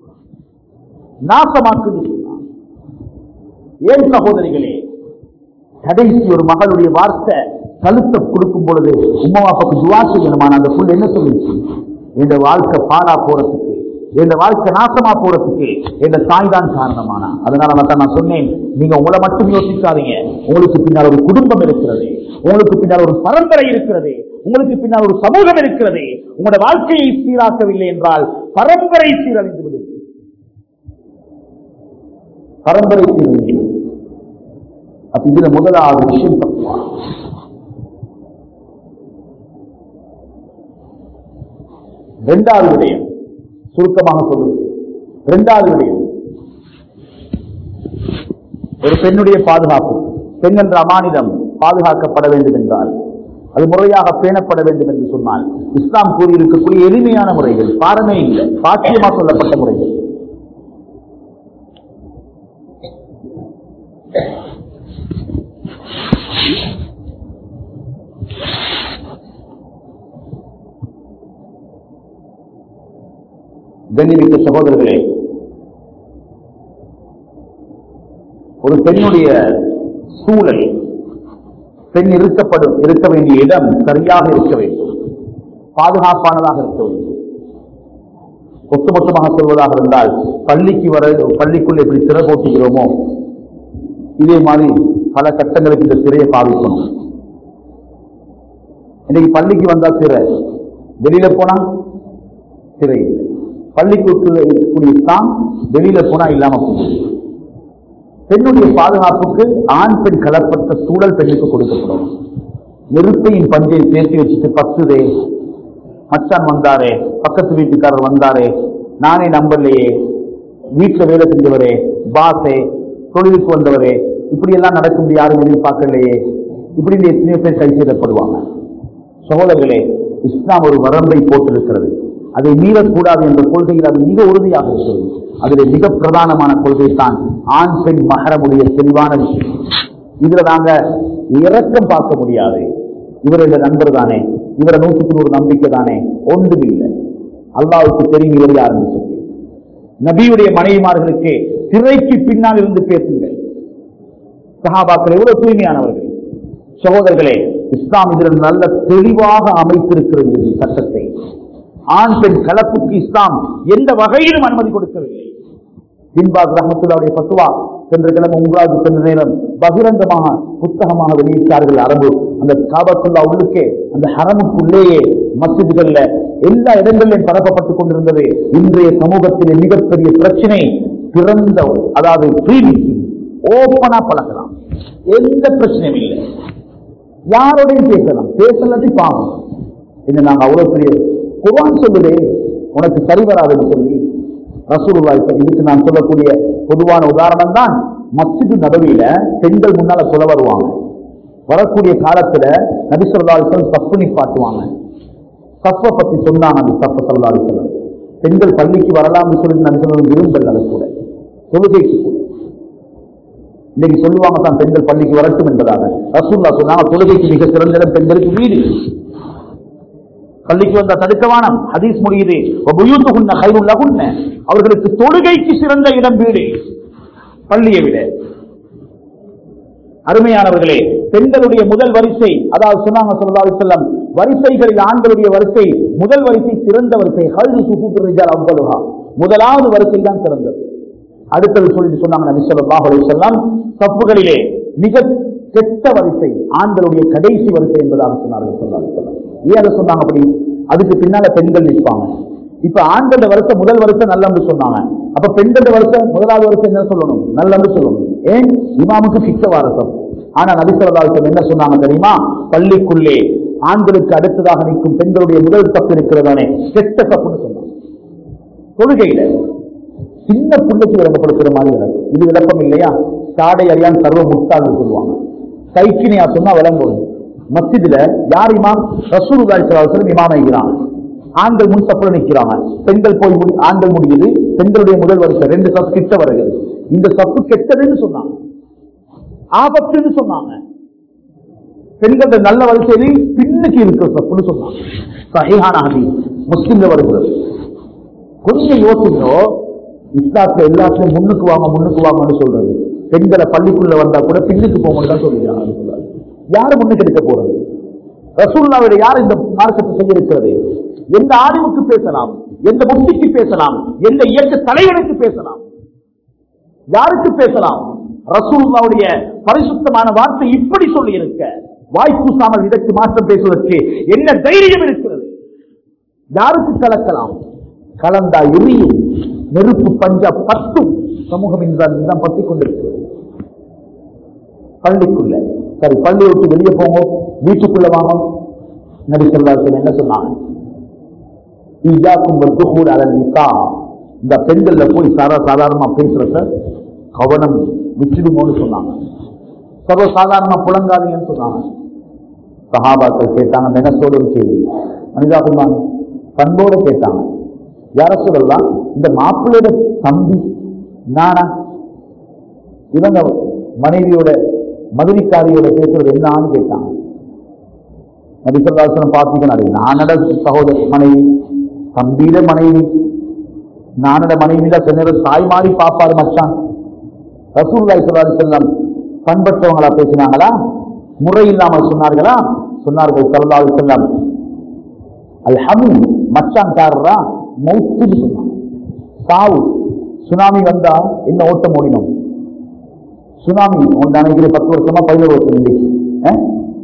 நாசமாக்குது சொன்னா. ஏன் சகோதரிகளே கடைசி ஒரு மகளுடைய வார்த்தை கழுத்தை கொடுக்கும் பொழுது உம்மா அப்பாக்கு துவா செய்யணுமா அந்த புள்ள என்ன சொல்லிச்சு இந்த வாழ்க்கை பாழா போறதுக்கு இந்த வாழ்க்கை நாசமா போறதுக்கு இந்த தாய் தான் காரணமானா அதனால தான் நான் சொன்னேன் நீங்க உங்களை மட்டும் யோசிக்காதீங்க உங்களுக்கு பின்னால் ஒரு குடும்பம் இருக்கிறது உங்களுக்கு பின்னால் ஒரு பரம்பரை இருக்கிறது உங்களுக்கு பின்னால் ஒரு சமூகம் இருக்கிறது உங்களோட வாழ்க்கையை சீராக்கவில்லை என்றால் பரம்பரை சீரழிந்து விடும் பரம்பரை சீரழிந்து விடும் அப்ப இதுல முதலாவது விஷயம் தப்புவா இரண்டாவது விடயம் சுருக்கமாக சொல்லுவது இரண்டாவது விடயம் ஒரு பெண்ணுடைய பாதுகாப்பு பெண் என்ற அமானிதம் பாதுகாக்கப்பட வேண்டும் என்றால் அது முறையாக பேணப்பட வேண்டும் என்று சொன்னால் இஸ்லாம் கூறியிருக்கக்கூடிய எளிமையான முறைகள் பாரமே இல்லை பாக்கியமா சொல்லப்பட்ட முறைகள் கண்ணிமிக்க சகோதரர்களே ஒரு பெண்ணுடைய சூழல் பெண் இருக்கப்படும் இருக்க வேண்டிய இடம் சரியாக இருக்க வேண்டும் பாதுகாப்பானதாக இருக்க வேண்டும் ஒட்டுமொத்தமாக சொல்வதாக இருந்தால் பள்ளிக்கு வர பள்ளிக்குள் எப்படி சிறை போட்டுகிறோமோ இதே மாதிரி பல கட்டங்களுக்கு இந்த சிறையை பாவிக்கணும் இன்னைக்கு பள்ளிக்கு வந்தா சிறை வெளியில போனா சிறை இல்லை பள்ளிக்கூட்டில் இருக்கக்கூடிய இஸ்லாம் வெளியில போனா இல்லாம போகுது பெண்ணுடைய பாதுகாப்புக்கு ஆண் பெண் கலப்பட்ட சூழல் பெண்ணுக்கு கொடுக்கப்படும் நெருப்பையின் பஞ்சை பேசி வச்சுட்டு பத்துதே மச்சான் வந்தாரே பக்கத்து வீட்டுக்காரர் வந்தாரே நானே நம்பலையே வீட்டுல வேலை செஞ்சவரே பாசே தொழிலுக்கு வந்தவரே இப்படி எல்லாம் நடக்கும் யாரும் எதிர்பார்க்கலையே இப்படி இந்த எத்தனையோ பேர் கை செய்யப்படுவாங்க சகோதரர்களே இஸ்லாம் ஒரு வரம்பை போட்டிருக்கிறது அதை மீறக்கூடாது என்ற கொள்கையில் அது மிக உறுதியாக இருக்கிறது அதில் மிக பிரதானமான கொள்கை தான் ஆண் பெண் மகரமுடைய தெளிவான விஷயம் இதுல நாங்க இறக்கம் பார்க்க முடியாது இவருடைய நண்பர் தானே இவரை நூற்றுக்கு நூறு நம்பிக்கை தானே ஒன்றும் இல்லை அல்லாவுக்கு தெரியும் இவர் யாருன்னு சொல்லி நபியுடைய மனைவிமார்களுக்கு திரைக்கு பின்னால் இருந்து பேசுங்கள் சஹாபாக்கள் எவ்வளவு தூய்மையானவர்கள் சகோதரர்களே இஸ்லாம் இதில் நல்ல தெளிவாக அமைத்திருக்கிறது இந்த சட்டத்தை ஆண் பெண் கலப்புக்கு இஸ்லாம் எந்த வகையிலும் அனுமதி கொடுக்கவில்லை பின்பாக் ரஹமத்துல்லாவுடைய பத்துவா சென்ற கிழமை உங்களாது சென்ற நேரம் பகிரங்கமாக புத்தகமாக வெளியிட்டார்கள் அரபு அந்த காபத்துல்லா உள்ளுக்கே அந்த ஹரமுக்குள்ளேயே மசிதுகள்ல எல்லா இடங்களிலும் பரப்பப்பட்டுக் கொண்டிருந்தது இன்றைய சமூகத்திலே மிகப்பெரிய பிரச்சனை பிறந்த அதாவது பிரீமிசி ஓப்பனா பழகலாம் எந்த பிரச்சனையும் இல்லை யாரோடையும் பேசலாம் பேசலாட்டி பாவம் என்ன நாங்க அவ்வளவு பெரிய குர்ஆன் சொல்லுதே உனக்கு சரி வராதுன்னு சொல்லி ரசூலுல்லாஹி இப்ப இதுக்கு நான் சொல்லக்கூடிய பொதுவான உதாரணம் தான் மஸ்ஜிது நபவியில பெண்கள் முன்னால சொல்ல வருவாங்க வரக்கூடிய காலத்துல நபிசல்லாசன் தப்பு நிப்பாட்டுவாங்க சப்ப பத்தி சொன்னாங்க அந்த சப்ப சல்லாசன் பெண்கள் பள்ளிக்கு வரலாம்னு சொல்லி நபிசல்லம் விரும்பல் அது கூட தொழுகைக்கு கூட இன்னைக்கு சொல்லுவாங்க தான் பெண்கள் பள்ளிக்கு வரட்டும் என்பதாக ரசூல்லா சொன்னாங்க தொழுகைக்கு மிக சிறந்த இடம் பெண்களுக்கு வீடு பள்ளிக்கு வந்த தடுக்கவானம் ஹதீஸ் முடியுது உபயூத்துகுன்ன கைருள்ளகுன்ன அவர்களுக்கு தொழுகைக்கு சிறந்த இடம் வீடு பள்ளியை விட அருமையானவர்களே பெண்களுடைய முதல் வரிசை அதாவது சொன்னாங்க சொல்லி செல்லம் வரிசைகளில் ஆண்களுடைய வரிசை முதல் வரிசை சிறந்த வரிசை ஹல்து சுஃபுக்கு ரிஜால் அவ்வளுஹா முதலாவது வரிசை தான் சிறந்தது அடுத்தது சொல்லிட்டு சொன்னாங்க நபி ஸல்லல்லாஹு அலைஹி வஸல்லம் சப்புகளிலே மிக கெட்ட வரிசை ஆண்களுடைய கடைசி வரிசை என்பதாக சொன்னார்கள் ஸல்லல்லாஹு அலைஹி வஸல்லம் ஏன் அதை சொன்னாங்க அப்படி அதுக்கு பின்னால பெண்கள் நிற்பாங்க இப்ப ஆண்கள வரிசை முதல் வரிசை நல்லன்னு சொன்னாங்க அப்ப பெண்கள வரிசை முதலாவது வரிசை என்ன சொல்லணும் நல்லன்னு சொல்லணும் ஏன் இமாமுக்கு பிச்ச வாரசம் ஆனா நபி ஸல்லல்லாஹு அலைஹி வஸல்லம் என்ன சொன்னாங்க தெரியுமா பள்ளிக்குள்ளே ஆண்களுக்கு அடுத்ததாக நிற்கும் பெண்களுடைய முதல் தப்பு இருக்கிறதானே கெட்ட தப்புன்னு சொன்னாங்க தொழுகையில சின்ன பிள்ளைக்கு விளக்கப்படுத்துற மாதிரி விளக்கம் இது விளக்கம் இல்லையா சாடை அறியான் சர்வ முட்டாள்னு சொல்லுவாங்க கைக்கினியா சொன்னா விளங்கும் மஸ்ஜிதுல யார் இமாம் ரசூலுல்லாஹி ஸல்லல்லாஹு அலைஹி வஸல்லம் இமாம் ஆகிறாங்க ஆண்கள் முன் சப்புல நிக்கிறாங்க பெண்கள் போய் முடி ஆண்கள் முடியுது பெண்களுடைய முதல் வரிசை ரெண்டு சப்பு கிட்ட வருகிறது இந்த சப்பு கெட்டதுன்னு சொன்னாங்க ஆபத்துன்னு சொன்னாங்க பெண்கள் நல்ல வரிசையில் பின்னுக்கு இருக்கிற சப்புன்னு சொன்னாங்க சஹீஹான ஹதீஸ் முஸ்லிம்ல வருகிறது கொஞ்சம் யோசிக்கோ இஸ்லாத்துல எல்லாத்துலயும் முன்னுக்கு வாங்க முன்னுக்கு வாங்கன்னு சொல்றது பெண்களை பள்ளிக்குள்ள வந்தா கூட பின்னுக்கு போகணும் தான் சொல்லிடுறாங்க யாரு முன்னுக்கு எடுக்க போறது ரசூல்லாவோட யார் இந்த மார்க்கத்தை செய்திருக்கிறது எந்த ஆலிமுக்கு பேசலாம் எந்த முக்திக்கு பேசலாம் எந்த இயக்க தலைவனுக்கு பேசலாம் யாருக்கு பேசலாம் ரசூல்லாவுடைய பரிசுத்தமான வார்த்தை இப்படி சொல்லி இருக்க வாய்ப்பூசாமல் இதற்கு மாற்றம் பேசுவதற்கு என்ன தைரியம் இருக்கிறது யாருக்கு கலக்கலாம் கலந்தா எரியும் நெருப்பு பஞ்சா பத்தும் சமூகம் இன்றுதான் பத்தி கொண்டிருக்கிறது பள்ளிக்குள்ள சரி பள்ளியை விட்டு வெளியே போங்க வீட்டுக்குள்ள வாங்க நபி சொல்லாசன் என்ன சொன்னாங்க இஜாக்கும் துகூல் அலல் நிசா இந்த பெண்கள்ல போய் சாரா சாதாரணமா பேசுறத கவனம் விட்டுடுமோன்னு சொன்னாங்க சர்வ சாதாரணமா புலங்காதீங்கன்னு சொன்னாங்க சஹாபாக்கள் கேட்டாங்க மெனசோட ஒரு கேள்வி மனிதாபிமான் பண்போட கேட்டாங்க யார சொல்லலாம் இந்த மாப்பிள்ளையோட தம்பி நானா இவங்க மனைவியோட மதுரைக்காரியோட பேசுறது என்னான்னு கேட்டாங்க நபிசல்லாசனம் பார்த்தீங்கன்னா நானட சகோதர மனைவி தம்பியில மனைவி நானட மனைவியில சில நேரம் தாய் மாறி பாப்பாரு மச்சான் ரசூல்லாய் சொல்லாரு செல்லம் பண்பற்றவங்களா பேசினாங்களா முறை இல்லாமல் சொன்னார்களா சொன்னார்கள் சல்லாஹ் செல்லம் அல்ஹமு மச்சான்காரரா மௌத்துன்னு சொன்னாங்க சாவு சுனாமி வந்தா என்ன ஓட்டம் ஓடினோம் சுனாமி உன் நினைக்கிற பத்து வருஷமா பதினோரு வருஷம் இன்னைக்கு அஹ்?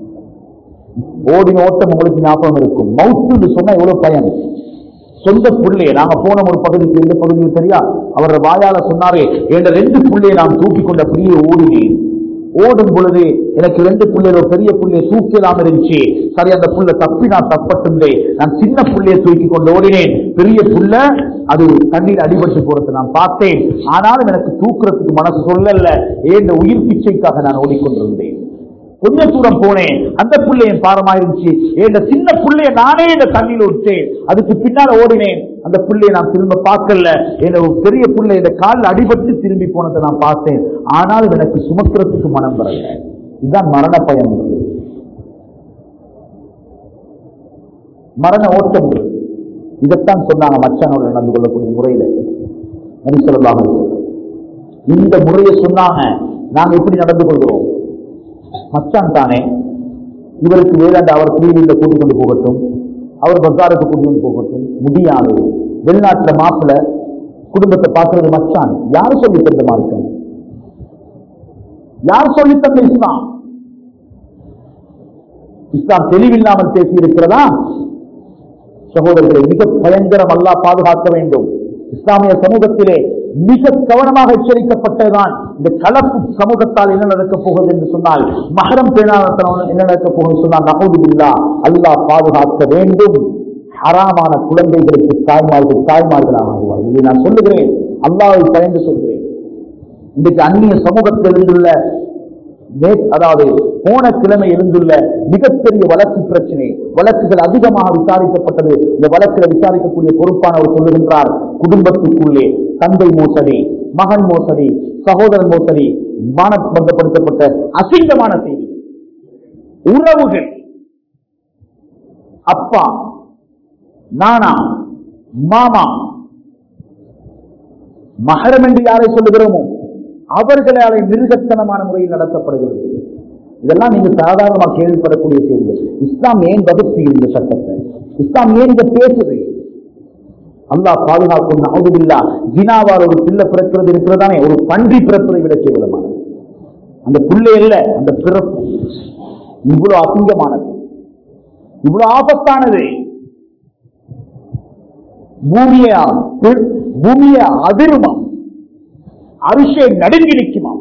ஓடின ஓட்டம் உங்களுக்கு ஞாபகம் இருக்கும் மவுத்துன்னு சொன்னா எவ்வளவு பயன் சொந்த புள்ளைய நாங்க போன ஒரு பகுதிக்கு எந்த பகுதியும் தெரியா அவர் வாயால சொன்னாரே என்ற ரெண்டு புள்ளையை நான் தூக்கி கொண்ட பெரிய ஓடினேன் ஓடும் பொழுது எனக்கு ரெண்டு புள்ளையில ஒரு பெரிய புள்ளைய தூக்கலாம் இருந்துச்சு சரி அந்த புள்ள தப்பி நான் தப்பட்டுண்டே நான் சின்ன புள்ளைய தூக்கி கொண்டு ஓடினேன் பெரிய புள்ள அது தண்ணீர் அடிபட்டு போறது நான் பார்த்தேன் ஆனாலும் எனக்கு தூக்குறதுக்கு மனசு சொல்லல ஏன் உயிர் பிச்சைக்காக நான் ஓடிக்கொண்டிருந்தேன் கொஞ்ச தூரம் போனேன் அந்த புள்ளையும் பாரமா இருந்துச்சு இந்த சின்ன புள்ளைய நானே இந்த தண்ணியில விட்டேன் அதுக்கு பின்னால ஓடினேன் அந்த புள்ளைய நான் திரும்ப பார்க்கல என் ஒரு பெரிய புள்ளை இந்த காலில் அடிபட்டு திரும்பி போனதை நான் பார்த்தேன் ஆனாலும் எனக்கு சுமக்கிறதுக்கு மனம் வரல இதுதான் மரண பயம் மரண ஓட்டம் இதைத்தான் சொன்னாங்க மச்சானோட நடந்து கொள்ளக்கூடிய முறையில நபி ஸல்லல்லாஹு அலைஹி வஸல்லம். இந்த முறையை சொன்னாங்க நாங்க எப்படி நடந்து கொள்கிறோம் மச்சான் தானே இவருக்கு வேதாண்ட அவர் கிளீனில் கூட்டிக் கொண்டு போகட்டும் அவர் பசாருக்கு கூட்டிக் கொண்டு போகட்டும் முடியாது வெளிநாட்டுல மாப்பிள்ள குடும்பத்தை பார்க்கறது மச்சான் யார் சொல்லி தந்த மார்க்கம் யார் சொல்லி தந்த இஸ்லாம் இஸ்லாம் தெளிவில்லாமல் பேசி இருக்கிறதா சகோதரர்களை மிக பயங்கரம் அல்லாஹ் பாதுகாக்க வேண்டும் இஸ்லாமிய சமூகத்திலே மிக கவனமாக எச்சரிக்கப்பட்டதுதான் இந்த கலப்பு சமூகத்தால் என்ன நடக்கப் போகுது என்று சொன்னால் மகரம் பேணாதத்தனம் என்ன நடக்கப் போகுது சொன்னால் நகோதுபில்லா அல்லாஹ் பாதுகாக்க வேண்டும் ஹராமான குழந்தைகளுக்கு தாய்மார்கள் தாய்மார்களாக ஆகுவார்கள் இதை நான் சொல்லுகிறேன் அல்லாஹ்வை பயந்து சொல்கிறேன் இன்றைக்கு அந்நிய சமூகத்தில் இருந்துள்ள நே- அதாவது போன கிழமை இருந்துள்ள மிகப்பெரிய வழக்கு பிரச்சனை வழக்குகள் அதிகமாக விசாரிக்கப்பட்டது இந்த வழக்கில் விசாரிக்கக்கூடிய பொறுப்பானவர் சொல்லுகின்றார் குடும்பத்துக்குள்ளே தந்தை மோசடி மகன் மோசடி சகோதரன் மோசடி மானபந்தப்படுத்தப்பட்ட அசிங்கமான செய்திகள் உறவுகள் அப்பா நானா மாமா மகரம் என்று யாரை சொல்லுகிறோமோ அவர்களாலே மிருகத்தனமான முறையில் நடத்தப்படுகிறது இதெல்லாம் நீங்க சாதாரணமா கேள்விப்படக்கூடிய செய்திகள் இஸ்லாம் ஏன் வகுப்புகிறது இந்த சட்டத்தை இஸ்லாம் ஏன் இதை பேசுது அல்லாஹ் பாதுகாக்கும் நவுதுபில்லா ஜினாவால் ஒரு பிள்ளை பிறக்கிறது இருக்கிறதானே ஒரு பன்றி பிறப்பதை விட கேவலமானது அந்த பிள்ளை இல்ல அந்த பிறப்பு இவ்வளவு அசிங்கமானது இவ்வளவு ஆபத்தானது பூமியை பூமியை அதிருமாம் அரிசை நடுங்கி நிற்குமாம்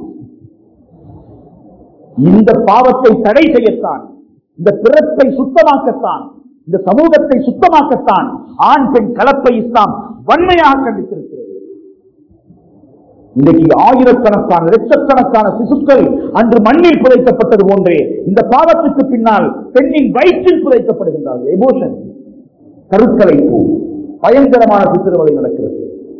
இந்த பாவத்தை தடை செய்யத்தான் இந்த பிறப்பை சுத்தமாக்கத்தான் இந்த சமூகத்தை சுத்தமாக்கத்தான் ஆண் பெண் கலப்பை இஸ்லாம் வன்மையாக கண்டித்திருக்கிறது இன்றைக்கு ஆயிரக்கணக்கான லட்சக்கணக்கான சிசுக்கள் அன்று மண்ணில் புதைக்கப்பட்டது போன்றே இந்த பாவத்துக்கு பின்னால் பெண்ணின் வயிற்றில் புதைக்கப்படுகின்றார்கள் எமோஷன் கருக்கலைப்பு பயங்கரமான சித்திரவதை நடக்கிறது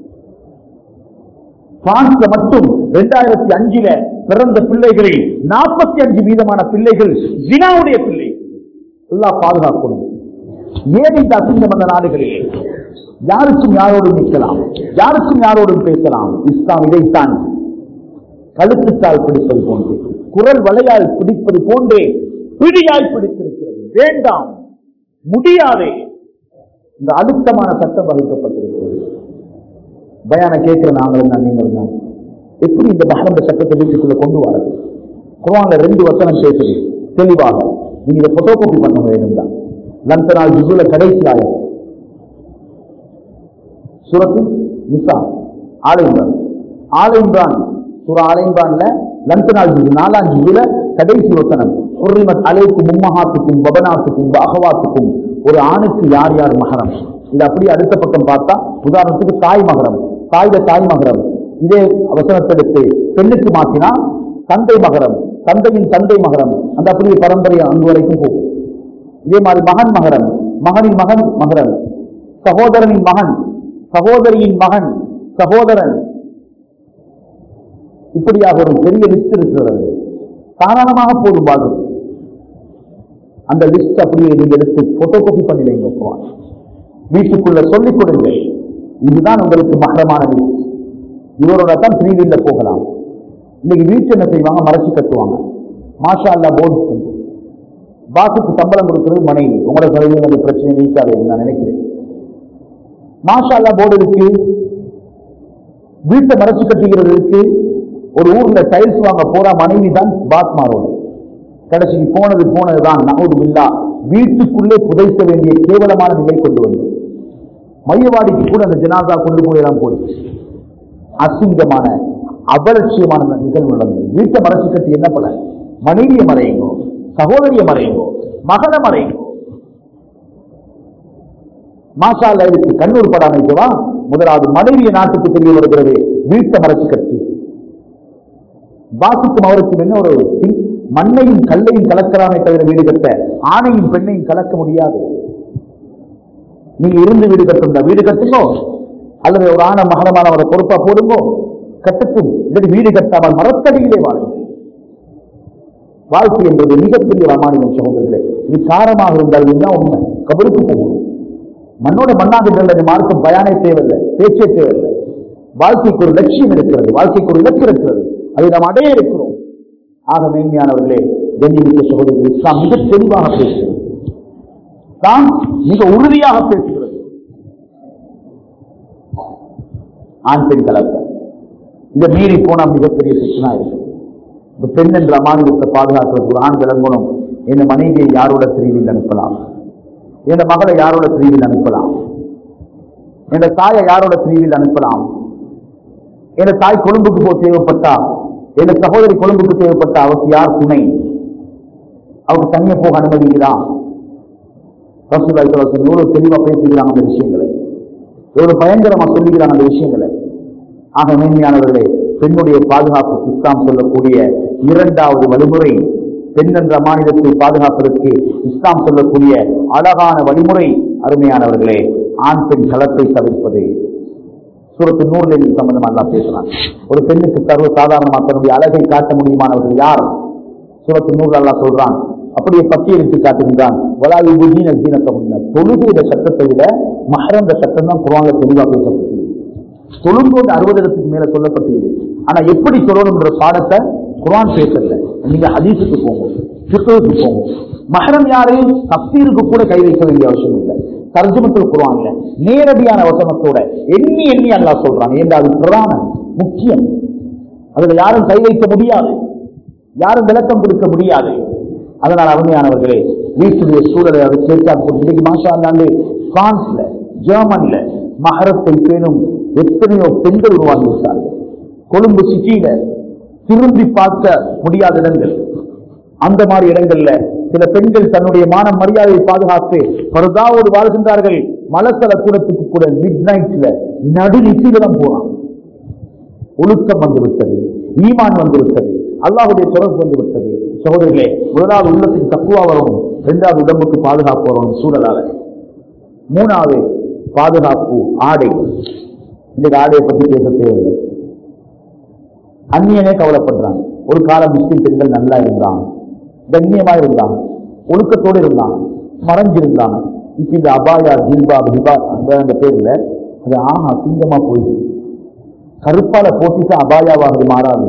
பிரான்ஸ்ல மட்டும் இரண்டாயிரத்தி அஞ்சுல பிறந்த பிள்ளைகளில் நாற்பத்தி அஞ்சு வீதமான பிள்ளைகள் ஜினாவுடைய பிள்ளைகள் எல்லாம் பாதுகாக்கணும் ஏன் இந்த அசிங்கம் அந்த நாடுகளிலே யாருக்கும் யாரோடும் நிற்கலாம் யாருக்கும் யாரோடும் பேசலாம் இஸ்லாம் இதைத்தான் கழுத்துத்தால் பிடிப்பது போன்று குரல் வலையால் பிடிப்பது போன்றே பிடியாய் பிடித்திருக்கிறது வேண்டாம் முடியாதே இந்த அழுத்தமான சட்டம் வகுக்கப்பட்டிருக்கிறது பயான கேட்கிற நாங்களும் தான் நீங்கள் தான் எப்படி இந்த மகரந்த சட்டத்தை வீட்டுக்குள்ள கொண்டு வரது குரான்ல ரெண்டு வசனம் பேசுது தெளிவாக நீங்க இதை போட்டோ காப்பி பண்ண வேண்டும் தான் லந்தனால் ஜுகுல கடைசி ஆயம் சுரத்து நிசா ஆலை இம்ரான் ஆலை இம்ரான் சுரா ஆலை இம்ரான்ல லந்தனால் ஜுகு நாலாம் ஜுகுல கடைசி வசனம் உரிமத் அலைக்கும் உம்மஹாத்துக்கும் பபனாத்துக்கும் அகவாத்துக்கும் ஒரு ஆணுக்கு யார் யார் மகரம் இது அப்படியே அடுத்த பக்கம் பார்த்தா உதாரணத்துக்கு தாய் மகரம் தாயில தாய் மகரம் இதே வசனத்தை எடுத்து பெண்ணுக்கு மாற்றினா தந்தை மகரம் தந்தையின் தந்தை மகரம் அந்த அப்படியே பரம்பரை அங்கு வரைக்கும் போகும் இதே மாதிரி மகன் மகரம் மகனின் மகன் மகரம் சகோதரனின் மகன் சகோதரியின் மகன் சகோதரன் இப்படியாக ஒரு பெரிய லிஸ்ட் இருக்கிறது சாதாரணமாக போதும் வாழ்வு அந்த லிஸ்ட் அப்படியே நீங்க எடுத்து போட்டோ காப்பி பண்ணி வைங்க குர்ஆன். வீட்டுக்குள்ள சொல்லிக் கொடுங்க இதுதான் உங்களுக்கு மகரமான லிஸ்ட் இவரோட தான் த்ரீ வீல்ல போகலாம் இன்னைக்கு வீட்டு என்ன செய்வாங்க மறைச்சு கட்டுவாங்க மாஷா அல்லா போர்டு பாசுக்கு சம்பளம் கொடுக்கிறது மனைவி உங்களோட தலைவியில் அந்த பிரச்சனை நீக்காது நான் நினைக்கிறேன் மாஷா அல்லா போர்டு இருக்கு வீட்டை மறைச்சு கட்டிக்கிறதுக்கு ஒரு ஊர்ல டைல்ஸ் வாங்க போற மனைவி தான் பாஸ் மாறோட கடைசிக்கு போனது போனதுதான் நகோது இல்லா வீட்டுக்குள்ளே புதைக்க வேண்டிய கேவலமான நிலை கொண்டு வந்து மையவாடிக்கு கூட அந்த ஜனாதா கொண்டு போயெல்லாம் போயிடுச்சு அசிங்கமான அபலட்சியமான நிகழ்வு நடந்தது வீட்டை மறைச்சு கட்டி என்ன பண்ண மனைவியை மறையுங்கோ சகோதரியை மறையுங்கோ மகனை மறையுங்கோ மாஷால இருக்கு கண்ணூர் படம் வைக்கவா முதலாவது மனைவிய நாட்டுக்கு தெரிய வருகிறது வீட்டை மறைச்சு கட்டி வாசிக்கும் அவருக்கும் என்ன ஒரு சி- மண்ணையும் கல்லையும் கலக்கலாமே தவிர வீடு கட்ட ஆணையும் பெண்ணையும் கலக்க முடியாது நீங்க இருந்து வீடு கட்டுங்க வீடு கட்டுங்கோ அல்லது ஒரு ஆணை மகரமானவரை பொறுப்பா போடுங்கோ கட்டட்டும் இல்லாட்டி வீடு கட்டாமல் மரத்தடியிலே வாழுங்கள் வாழ்க்கை என்பது மிகப்பெரிய ரமானியம் சகோதரர்களே இது சாரமாக இருந்தால் இதுதான் உண்மை கபருக்கு போகணும் மண்ணோட மண்ணாக இருந்தது மார்க்கம் பயானே தேவையில்லை பேச்சே தேவையில்லை வாழ்க்கைக்கு ஒரு லட்சியம் இருக்கிறது வாழ்க்கைக்கு ஒரு இலக்கு இருக்கிறது அதை நாம் அடைய இருக்கிறோம் ஆக மேன்மையானவர்களே கண்ணிமிக்க சகோதரர்கள் இஸ்லாம் மிக தெளிவாக பேசுகிறது தான் மிக உறுதியாக பேசுகிறது ஆண் பெண் கலப்பு இதை மீறி போனா மிகப்பெரிய பிரச்சனை இருக்கு இந்த பெண் என்ற அமானியத்தை பாதுகாக்கிறதுக்கு ஒரு ஆண் விளங்கணும் என் மனைவியை யாரோட பிரிவில் அனுப்பலாம் என் மகளை யாரோட பிரிவில் அனுப்பலாம் என் தாயை யாரோட பிரிவில் அனுப்பலாம் என் தாய் கொழும்புக்கு போக தேவைப்பட்டா என் சகோதரி கொழும்புக்கு தேவைப்பட்டா அவருக்கு யார் துணை அவருக்கு தனியா போக அனுமதிக்குதா ரசூலுல்லாஹி ஸல்லல்லாஹு அலைஹி வஸல்லம் எவ்வளவு தெளிவா பேசுகிறாங்க அந்த விஷயங்களை எவ்வளவு பயங்கரமா சொல்லுகிறாங்க அந்த விஷயங்களை ஆக மேன்மையானவர்களே பெண்ணுடைய பாதுகாப்புக்கு இஸ்லாம் சொல்லக்கூடிய இரண்டாவது வழிமுறை பெண் என்ற மாநிலத்தை பாதுகாப்பதற்கு இஸ்லாம் சொல்லக்கூடிய அழகான வழிமுறை அருமையானவர்களே ஆண் பெண் கலத்தை தவிர்ப்பது சூரத்து நூறுல இது சம்பந்தமா எல்லாம் பேசலாம் ஒரு பெண்ணுக்கு சர்வ சாதாரணமா தன்னுடைய அழகை காட்ட முடியுமானவர்கள் யார் சூரத்து நூறு அல்லாஹ் சொல்றான் அப்படியே பட்டியலிட்டு காட்டுகின்றான் வலாயு புஜீன ஜீனத்தை தொழுகையிட சட்டத்தை விட மஹரந்த சட்டம் தான் குரான்ல தெளிவா பேசப்பட்டது தொழும்போது அறுபதாயிரத்துக்கு மேல சொல்லப்பட்டது ஆனா எப்படி சொல்லணும்ன்ற பாடத்தை குரான் பேசல நீங்க ஹதீஸுக்கு போங்க சித்தவுக்கு போங்க மஹரம் யாரையும் தப்சீருக்கு கூட கை வைக்க வேண்டிய அவசியம் இல்லை தர்ஜமத்தில் குரான்ல நேரடியான வசனத்தோட எண்ணி எண்ணி அல்லாஹ் சொல்றான் ஏன்னா அது பிரதானம் முக்கியம் அதுல யாரும் கை வைக்க முடியாது யாரும் விளக்கம் கொடுக்க முடியாது அதனால் அருமையானவர்களே வீட்டுடைய சூழலை அதை சேர்த்தா இன்னைக்கு மாஷா அல்லாண்டு பிரான்ஸ்ல ஜெர்மன்ல மகரத்தை பேணும் எத்தனையோ பெண்கள் உருவாகி விட்டார்கள் கொழும்பு சிட்டியில திரும்பி பார்க்க முடியாத இடங்கள் அந்த மாதிரி இடங்கள்ல சில பெண்கள் தன்னுடைய மான மரியாதையை பாதுகாத்து பருதாவோடு வாழ்கின்றார்கள் மலத்தல கூடத்துக்கு கூட மிட் நைட்ல நடுநிசையில தான் போறான் ஒழுக்கம் வந்து விட்டது ஈமான் வந்து விட்டது அல்லாஹுடைய தொடர்பு வந்து விட்டது சகோதரிகளே முதலாவது உள்ளத்துக்கு தக்குவா வரணும் இரண்டாவது உடம்புக்கு பாதுகாப்பு வரணும் சூழலால மூணாவது பாதுகாப்பு ஆடை இந்த ஆடையை பத்தி பேச தேவையில்லை அந்நியனே கவலைப்படுறாங்க ஒரு கால முஸ்லிம் பெண்கள் நல்லா இருந்தாங்க கண்ணியமா இருந்தாங்க ஒழுக்கத்தோடு இருந்தாங்க மறைஞ்சிருந்தாங்க இப்ப இந்த அபாயா ஜில்பா ஹிபா அந்த அந்த பேர்ல அது ஆஹா அசிங்கமா போயிடுது கருப்பால போட்டிட்டு அபாயாவாக மாறாது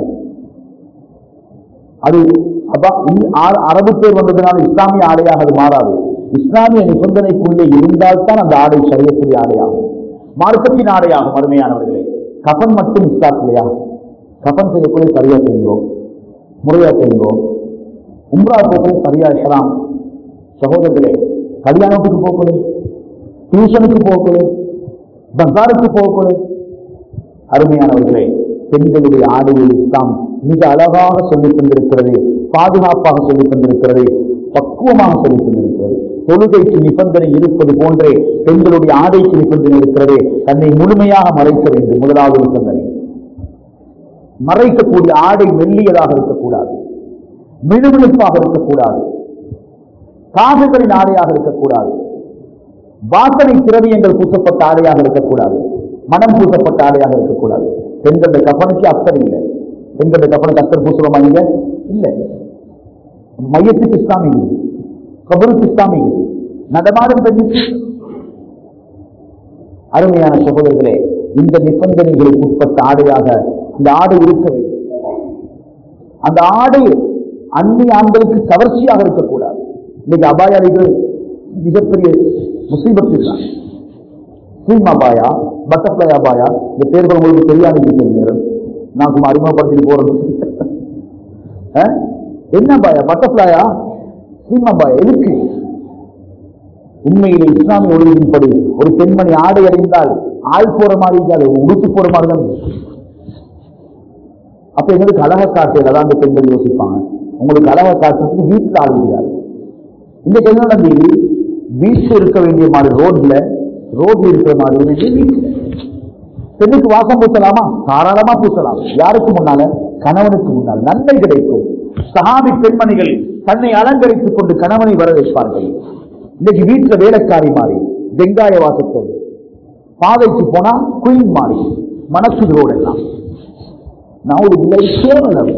அது அப்ப இந்த ஆ- அரபு பேர் வந்ததுனால இஸ்லாமிய ஆடையாக அது மாறாது இஸ்லாமிய நிபந்தனைக்குள்ளே இருந்தால்தான் அந்த ஆடை சரியக்கூடிய ஆடையாகும் மார்க்கத்தின் ஆடையாகும் அருமையானவர்களே கஃன் மட்டும் இஸ்லாத்திலையா கஃன் செய்யக்கூடிய சரியா செய்யுங்கோ முறையா செய்யுங்கோ உம்ரா போகலே சரியா இருக்கலாம் சகோதரர்களே கல்யாணத்துக்கு போகலே டியூஷனுக்கு போகலே பஜாருக்கு போகலே அருமையானவர்களே பெண்களுடைய ஆடையை இஸ்லாம் மிக அழகாக சொல்லித் தந்திருக்கிறது பாதுகாப்பாக சொல்லித் தந்திருக்கிறது பக்குவமாக சொல்லித் தந்திருக்கிறது தொழுகைக்கு நிபந்தனை இருப்பது போன்றே பெண்களுடைய ஆடைக்கு நிபந்தனை இருக்கிறதே தன்னை முழுமையாக மறைக்க வேண்டும் முதலாவது நிபந்தனை மறைக்கக்கூடிய ஆடை மெல்லியதாக இருக்கக்கூடாது மினுமினுப்பாக இருக்கக்கூடாது காதுகளின் ஆடையாக இருக்கக்கூடாது வாசனை திரவியங்கள் பூசப்பட்ட ஆடையாக இருக்கக்கூடாது மனம் பூசப்பட்ட ஆடையாக இருக்கக்கூடாது பெண்களுடைய கப்பனுக்கு அக்கறை இல்லை பெண்களுடைய கப்பனுக்கு அக்கறை பூசுறோமா நீங்க இல்ல மையத்துக்கு இஸ்லாமிய இது கபருக்கு இஸ்லாமிய இது நடமாடும் பெண்ணுக்கு அருமையான சகோதரர்களே இந்த நிபந்தனைகளுக்கு உட்பட்ட ஆடையாக அந்த ஆடை இருக்க வேண்டும் அந்த ஆடை அந்நிய ஆண்களுக்கு கவர்ச்சியாக இருக்கக்கூடாது இன்னைக்கு அபாயாளிகள் மிகப்பெரிய முசீபத்து தான் ஸ்ரீம் அபாயா பட்டர்ஃப்ளை அபாயா இந்த பேர்கள் உங்களுக்கு தெரியாத இருக்கிற நேரம் நான் சும்மா அறிமுகப்படுத்திட்டு போறது அஹ்? என்ன அபாயா பட்டர்ஃப்ளையா ஸ்ரீம் அபாயா எதுக்கு உண்மையிலே இஸ்லாமிய ஒழுங்கின்படி ஒரு பெண்மணி ஆடை அடைந்தால் ஆள் போற மாதிரி இருக்காது உடுத்து போற மாதிரி தான் இருக்கும். அப்ப எங்களுக்கு அழக காட்டுறது அதான் அந்த பெண்கள் யோசிப்பாங்க உங்களுக்கு அழக காட்டுறதுக்கு வீட்டுல ஆள் முடியாது இந்த என்ன நடந்தது வீட்டு இருக்க வேண்டிய மாதிரி ரோட்ல ரோட்ல இருக்கிற மாதிரி வேண்டிய வீட்டுல பெண்ணுக்கு வாசம் பூசலாமா தாராளமா பூசலாம் யாருக்கு முன்னால கணவனுக்கு முன்னால் நன்மை கிடைக்கும் சஹாபி பெண்மணிகள் தன்னை அலங்கரித்துக் கொண்டு கணவனை வர வைப்பார்கள் இன்னைக்கு வீட்டுல வேலைக்காரி மாறி வெங்காய வாசத்தோடு பாதைக்கு போனா குயின் மாறி மனசு ரோடு எல்லாம் நான் ஒரு இல்லை கேவலம்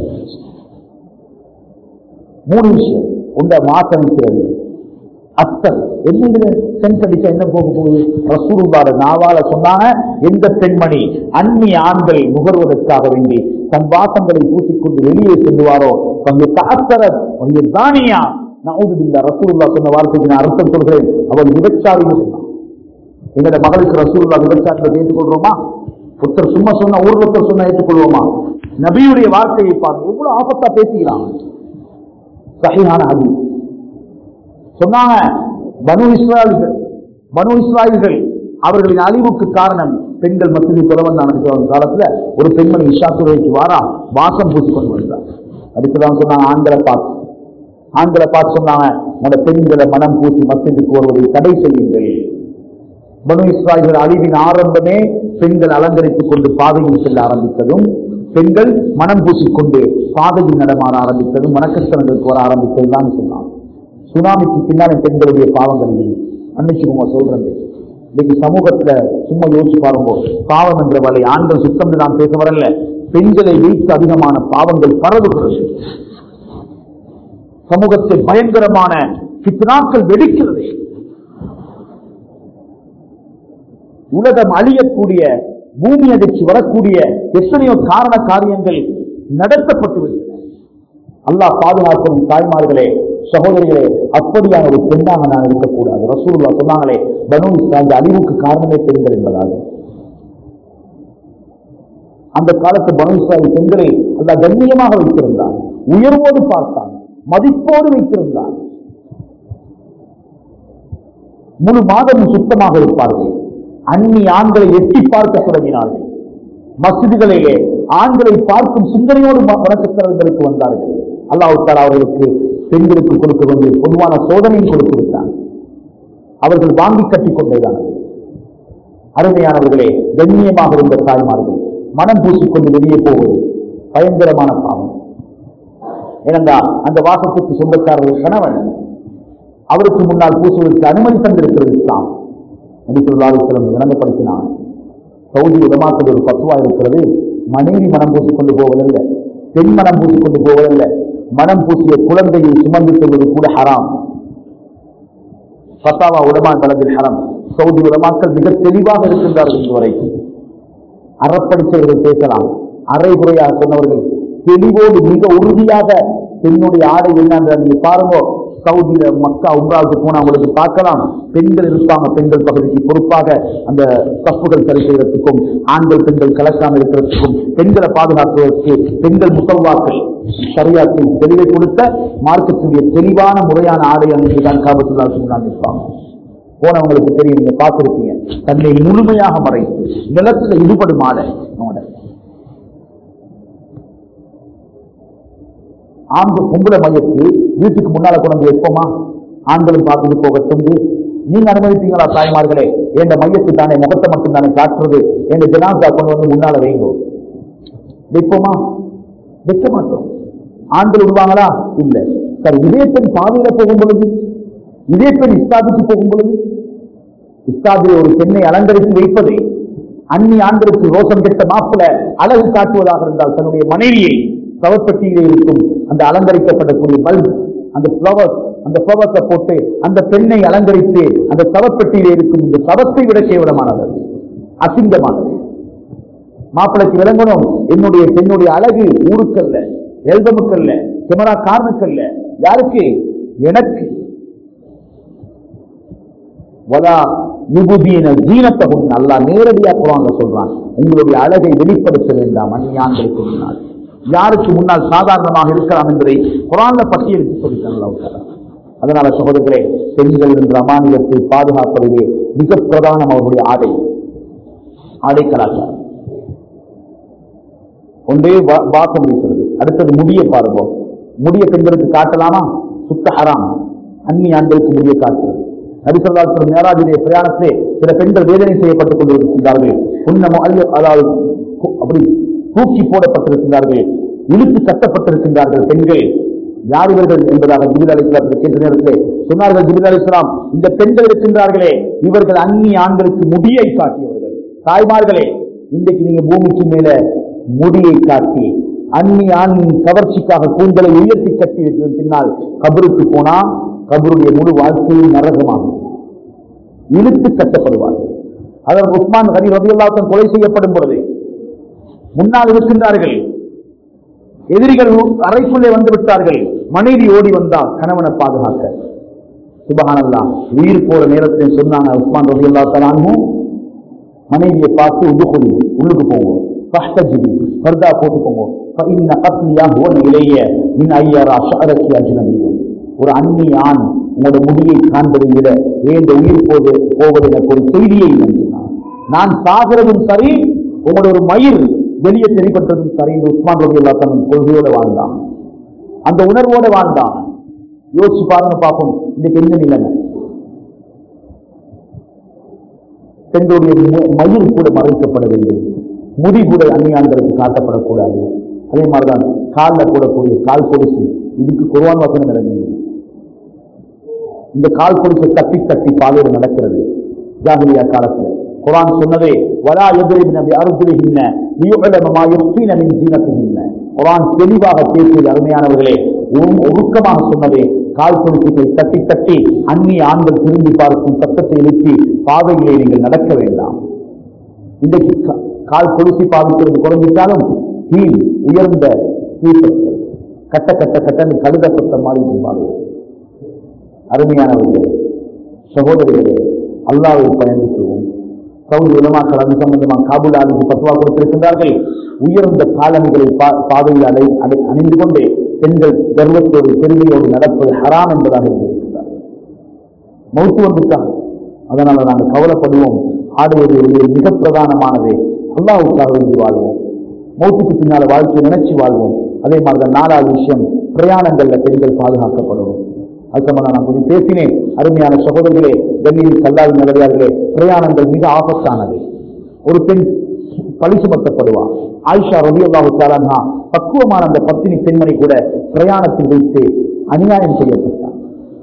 மூணு விஷயம் உண்ட வாசனைக்கிறது அத்தல் என்ன இதுல சென்ட் அடிச்சா என்ன போக போகுது ரசூலுல்லாஹ் நாவால சொன்னாங்க எந்த பெண்மணி அந்நிய ஆண்கள் நுகர்வதற்காக வேண்டி தன் வாசங்களை பூசிக்கொண்டு வெளியே செல்வாரோ கொஞ்சம் தாத்தரத் கொஞ்சம் தானியா நவுதுபில்லா ரசூலுல்லாஹ் சொன்ன வார்த்தைக்கு நான் அர்த்தம் சொல்கிறேன் அவள் விபச்சாரின்னு சொன்னான் எங்களோட மகளுக்கு ரசூலுல்லாஹ் விபச்சாரத்தை ஏற்றுக்கொள்றோமா ஒருத்தர் சும்மா சொன்னா ஊர் ஒருத்தர் சொன்னா ஏற்றுக்கொள்வோமா நபியுடைய வார்த்தையை பாருங்க எவ்வளவு ஆபத்தா பேசுகிறான் சஹீஹான ஹதீஸ் சொன்னாங்க பனு இஸ்ராயல்கள் பனு இஸ்ராயல்கள் அவர்களின் அழிவுக்கு காரணம் பெண்கள் மத்திய குலவந்தான காலத்துல ஒரு பெண்மணி இஷா துறைக்கு வாரா வாசம் பூசிக்கொண்டு வந்தார் அதுக்குதான் சொன்னாங்க ஆண்களை பார்த்து ஆண்களை பார்த்து சொன்னாங்க உங்களோட பெண்களை மனம் பூசி மத்தியத்துக்கு வருவதை தடை செய்யுங்கள் பனு இஸ்ராயல்கள் அழிவின் ஆரம்பமே பெண்கள் அலங்கரித்துக் கொண்டு பாதையில் செல்ல ஆரம்பித்ததும் பெண்கள் மனம் பூசிக்கொண்டு பாதையில் நடமாட ஆரம்பித்ததும் மனக்கஷ்டங்களுக்கு வர ஆரம்பித்தது தான் சொன்னாங்க சுனாமிக்கு பின்னாடி பெண்களுடைய பாவங்கள் இல்லை மன்னிச்சுக்கோங்க சொல்றது இன்னைக்கு சமூகத்துல சும்மா யோசிச்சு பாருங்க பாவம் என்ற வலை ஆண்கள் சுத்தம் நான் பேச வரல பெண்களை வைத்து அதிகமான பாவங்கள் பரவுகிறது சமூகத்தில் பயங்கரமான பித்னாக்கள் வெடிக்கிறது உலகம் அழியக்கூடிய பூமி அதிர்ச்சி வரக்கூடிய எத்தனையோ காரண காரியங்கள் நடத்தப்பட்டு விட்டன அல்லாஹ் பாதுகாக்கும் தாய்மார்களே சகோதரிகளே அப்படியான ஒரு பெண்ணாக நான் இருக்கக்கூடாது ரசூலுல்லா சொன்னாங்களே பனு இஸ்ராயல் அழிவுக்கு காரணமே பெண்கள் என்பதாக அந்த காலத்து பனு இஸ்ராயல் பெண்களை அல்லாஹ் கண்ணியமாக வைத்திருந்தான் உயர்வோடு பார்த்தான் மதிப்போடு வைத்திருந்தான் முழு மாதமும் சுத்தமாக இருப்பார்கள் அந்நிய ஆண்களை எட்டி பார்க்க தொடங்கினார்கள் மசிதிகளிலே ஆண்களை பார்க்கும் சிந்தனையோடு வணக்கத்தலங்களுக்கு வந்தார்கள் அல்லாஹ் தாலா அவர்களுக்கு பெண்களுக்கு கொடுக்க வேண்டிய பொதுவான சோதனையும் கொடுத்து விட்டார் அவர்கள் வாங்கி கட்டிக் கொண்டேதான் அருமையானவர்களே கண்ணியமாக இருந்த தாய்மார்கள் மனம் பூசிக்கொண்டு வெளியே போவது பயங்கரமான பாவம் ஏனென்றால் அந்த வாசத்துக்கு சொந்தக்காரர்கள் கணவன் அவருக்கு முன்னால் பூசுவதற்கு அனுமதி தந்திருக்கிறது இஸ்லாம் நபிசுல்லாஸ்லம் விளங்கப்படுத்தினான் சவுதி உலமாக்கள் ஒரு பத்துவா இருக்கிறது மனைவி மனம் பூசிக்கொண்டு போவதில்லை பெண் மனம் பூசிக்கொண்டு போவதில்லை மனம் பூசிய குழந்தையை சுமந்து செல்வது கூட ஹராம் பத்தாவா உலமா தளத்தில் ஹரம் சவுதி உலமாக்கள் மிக தெளிவாக இருக்கின்றார்கள் இதுவரைக்கும் அறப்படித்தவர்கள் பேசலாம் அரைகுறையாக சொன்னவர்கள் தெளிவோடு மிக உறுதியாக பெண்ணுடைய ஆடை என்னன்ற நீங்க பாருங்க சவுதியில மக்கா உம்ராவுக்கு போனா உங்களுக்கு பார்க்கலாம் பெண்கள் இருப்பாங்க பெண்கள் பகுதிக்கு பொறுப்பாக அந்த தப்புகள் சரி செய்யறதுக்கும் ஆண்கள் பெண்கள் கலக்காமல் இருக்கிறதுக்கும் பெண்களை பாதுகாப்பதற்கு பெண்கள் முகவாக்கள் சரியாத்தை தெளிவை கொடுத்த மார்க்கத்துடைய தெளிவான முறையான ஆடை அணிந்துதான் காபத்துல்லா சொன்னாங்க இருப்பாங்க போனவங்களுக்கு தெரியும் நீங்க பார்த்திருப்பீங்க தன்னை முழுமையாக மறைத்து நிலத்துல ஈடுபடும் ஆடை அவனோட ஆம்பு பொம்பளை மையத்து வீட்டுக்கு முன்னால கொண்டு வந்து வைப்போமா ஆண்களும் பார்த்துட்டு போகட்டும் நீங்க அனுமதிப்பீங்களா தாய்மார்களே என் மையத்து தானே முகத்தை மட்டும் தானே காட்டுறது என் ஜனாசா கொண்டு வந்து முன்னால வைங்கோ வைப்போமா வைக்க மாட்டோம் ஆண்கள் விடுவாங்களா இல்ல சரி இதே பெண் பாதையில போகும் பொழுது இதே பெண் இஸ்தாதுக்கு போகும் பொழுது இஸ்தாதிலே ஒரு பெண்ணை அலங்கரித்து வைப்பது அந்நி ஆண்களுக்கு ரோசம் கெட்ட மாப்பிள அழகு காட்டுவதாக இருந்தால் தன்னுடைய மனைவியை சவப்பட்டியிலே இருக்கும் அந்த அலங்கரிக்கப்படக்கூடிய பல்ப் அந்த ஃப்ளவர்ஸ் அந்த ஃப்ளவர்ஸை போட்டு அந்த பெண்ணை அலங்கரித்து அந்த சவப்பெட்டியிலே இருக்கும் இந்த சவத்தை விட கேவலமானது அது. அசிங்கமானது மாப்பிளைக்கு விளங்கணும் என்னுடைய பெண்ணுடைய அழகு ஊருக்கல்ல எல்பமுக்கல்ல கேமரா காரனுக்கல்ல யாருக்கு எனக்கு வலா யுகுதீன ஜீனத்தகும் நல்லா நேரடியா குரான்ல சொல்றான் உங்களுடைய அழகை வெளிப்படுத்த வேண்டாம் அந்நியான்களுக்கு முன்னால் யாருக்கு முன்னால் சாதாரணமாக இருக்கலாம் என்பதை குரான்ல பட்டியலிட்டு சொல்லிட்டான் அல்லாஹ் தஆலா. அதனால சகோதரர்களே பெண்கள் என்ற அமானியத்தை பாதுகாப்பதிலே மிக பிரதானம் அவர்களுடைய ஆடை ஆடை கலாச்சாரம் ஒன்றே வா- வாசம் வீசுறது அடுத்தது முடிய பாருங்க முடிய பெண்களுக்கு காட்டலாமா சுத்த ஹராம் அந்நி ஆண்களுக்கு முடிய காட்டுறது நபிசல்லாஸ்வரம் மேராஜுடைய பிரயாணத்திலே சில பெண்கள் வேதனை செய்யப்பட்டுக் கொண்டிருக்கிறார்கள் உன்னமோ அல்ல அதாவது கு- அப்படி தூக்கி போடப்பட்டிருக்கிறார்கள் இழுத்து கட்டப்பட்டிருக்கின்றார்கள் பெண்கள் யார் இவர்கள் என்பதாக ஜிபில் அலிஸ்லாத்தில் கேட்ட நேரத்திலே சொன்னார்கள் ஜிபில் அலிஸ்லாம் இந்த பெண்கள் இருக்கின்றார்களே இவர்கள் அந்நி ஆண்களுக்கு முடியை காட்டியவர்கள் தாய்மார்களே இன்றைக்கு நீங்க பூமிக்கு மேல முடியை காட்டி அந்நி ஆணின் கவர்ச்சிக்காக கூந்தலை உயர்த்தி கட்டி வைத்தது பின்னால் கபருக்கு போனா கபருடைய முழு வாழ்க்கையும் நரகமாகும் இழுத்து கட்டப்படுவார்கள் அதற்கு உஸ்மான் ஹரி ரபியுல்லாத்தன் கொலை செய்யப்படும் பொழுது முன்னால் இருக்கின்றார்கள் எதிரிகள் அறைக்குள்ளே வந்து விட்டார்கள் மனைவி ஓடி வந்தால் கணவனை பாதுகாக்க சுபஹானல்லா உயிர் போற நேரத்தில் சொன்னாங்க உஸ்மான் ரபியுல்லா தலானும் மனைவியை பார்த்து உதுகுலி உள்ளுக்கு போவோம் கஷ்டஜிபி பர்தா போட்டுக்கோங்க فإن قتلي هو إلي من أن يرى شعرك أجنبي ஒரு அந்நி ஆண் உங்களோட முடியை காண்பதை விட ஏன் உயிர் போது போவது எனக்கு ஒரு செய்தியை சொன்னார் நான் சாகிறதும் சரி உங்களோட ஒரு மயிர் வெளியே தெரிப்பட்டதும் சரி என்று உஸ்மான் ரவி அல்லா தன் கொள்கையோட வாழ்ந்தான் அந்த உணர்வோட வாழ்ந்தான் யோசிச்சு பாருங்க பார்ப்போம் இன்னைக்கு என்ன நிலைமை பெண்களுடைய மு- மயிர் கூட மறைக்கப்பட வேண்டும் முடி கூட அந்நியான்களுக்கு காட்டப்படக்கூடாது அதே மாதிரிதான் காலில் போடக்கூடிய கால் கொலுசு இதுக்கு குர்ஆன் வசனம் இறங்கி இந்த கால் கொலுசை தட்டி தட்டி பாதையில் நடக்கிறது ஜாகிலியா காலத்துல குர்ஆன் சொன்னதே வலா எதிரிபின அருஜுலிஹின்ன லியுஅலம மா யுக்ஃபீன மின் ஜீனத்திஹின்ன குர்ஆன் தெளிவாக பேசியது அருமையானவர்களே ஒ- ஒழுக்கமாக சொன்னதே கால் கொலுசுகளை தட்டி தட்டி அந்நிய ஆண்கள் திரும்பி பார்க்கும் சத்தத்தை எழுப்பி பாதையிலே நீங்கள் நடக்க வேண்டாம் இன்றைக்கு கா- கால் கொலுசி பாவிக்கிறது குறைஞ்சிட்டாலும் கீழ் உயர்ந்த தீபங்கள் கட்ட கட்ட கட்டன்னு கழுத சத்தம் மாதிரி இருப்பாங்க அருமையானவர்களே சகோதரிகளே அல்லாவை பயந்து கொள்வோம் சவுதி உலமாக்கள் அது சம்பந்தமாக காபூல் ஆளுக்கு பத்துவா கொடுத்திருக்கின்றார்கள் உயர்ந்த காலணிகளை பா- பாதையில் அடை அடை அணிந்து கொண்டே பெண்கள் கர்வத்தோடு பெருமையோடு நடப்பது ஹராம் என்பதாக இருந்திருக்கிறார்கள் மௌத்து வந்துட்டான் அதனால நாங்கள் கவலைப்படுவோம் ஆடையுடைய மிக பிரதானமானது அல்லாவுக்காக வேண்டி வாழ்வோம் மௌத்துக்கு பின்னால வாழ்க்கையை நினைச்சு வாழ்வோம் அதே மாதிரி நாலாவது விஷயம் பிரயாணங்கள்ல பெண்கள் பாதுகாக்கப்படணும் அது சம்பந்தம் நான் கொஞ்சம் பேசினேன் அருமையான சகோதரர்களே டெல்லியில் கல்லாவின் நல்லடியார்களே பிரயாணங்கள் மிக ஆபத்தானது ஒரு பெண் பழி சுமத்தப்படுவா ஆயிஷா ரவி அல்லாஹு தாலான்ஹா பக்குவமான அந்த பத்தினி பெண்மணி கூட பிரயாணத்தில் வைத்து அநியாயம் செய்யப்பட்டார்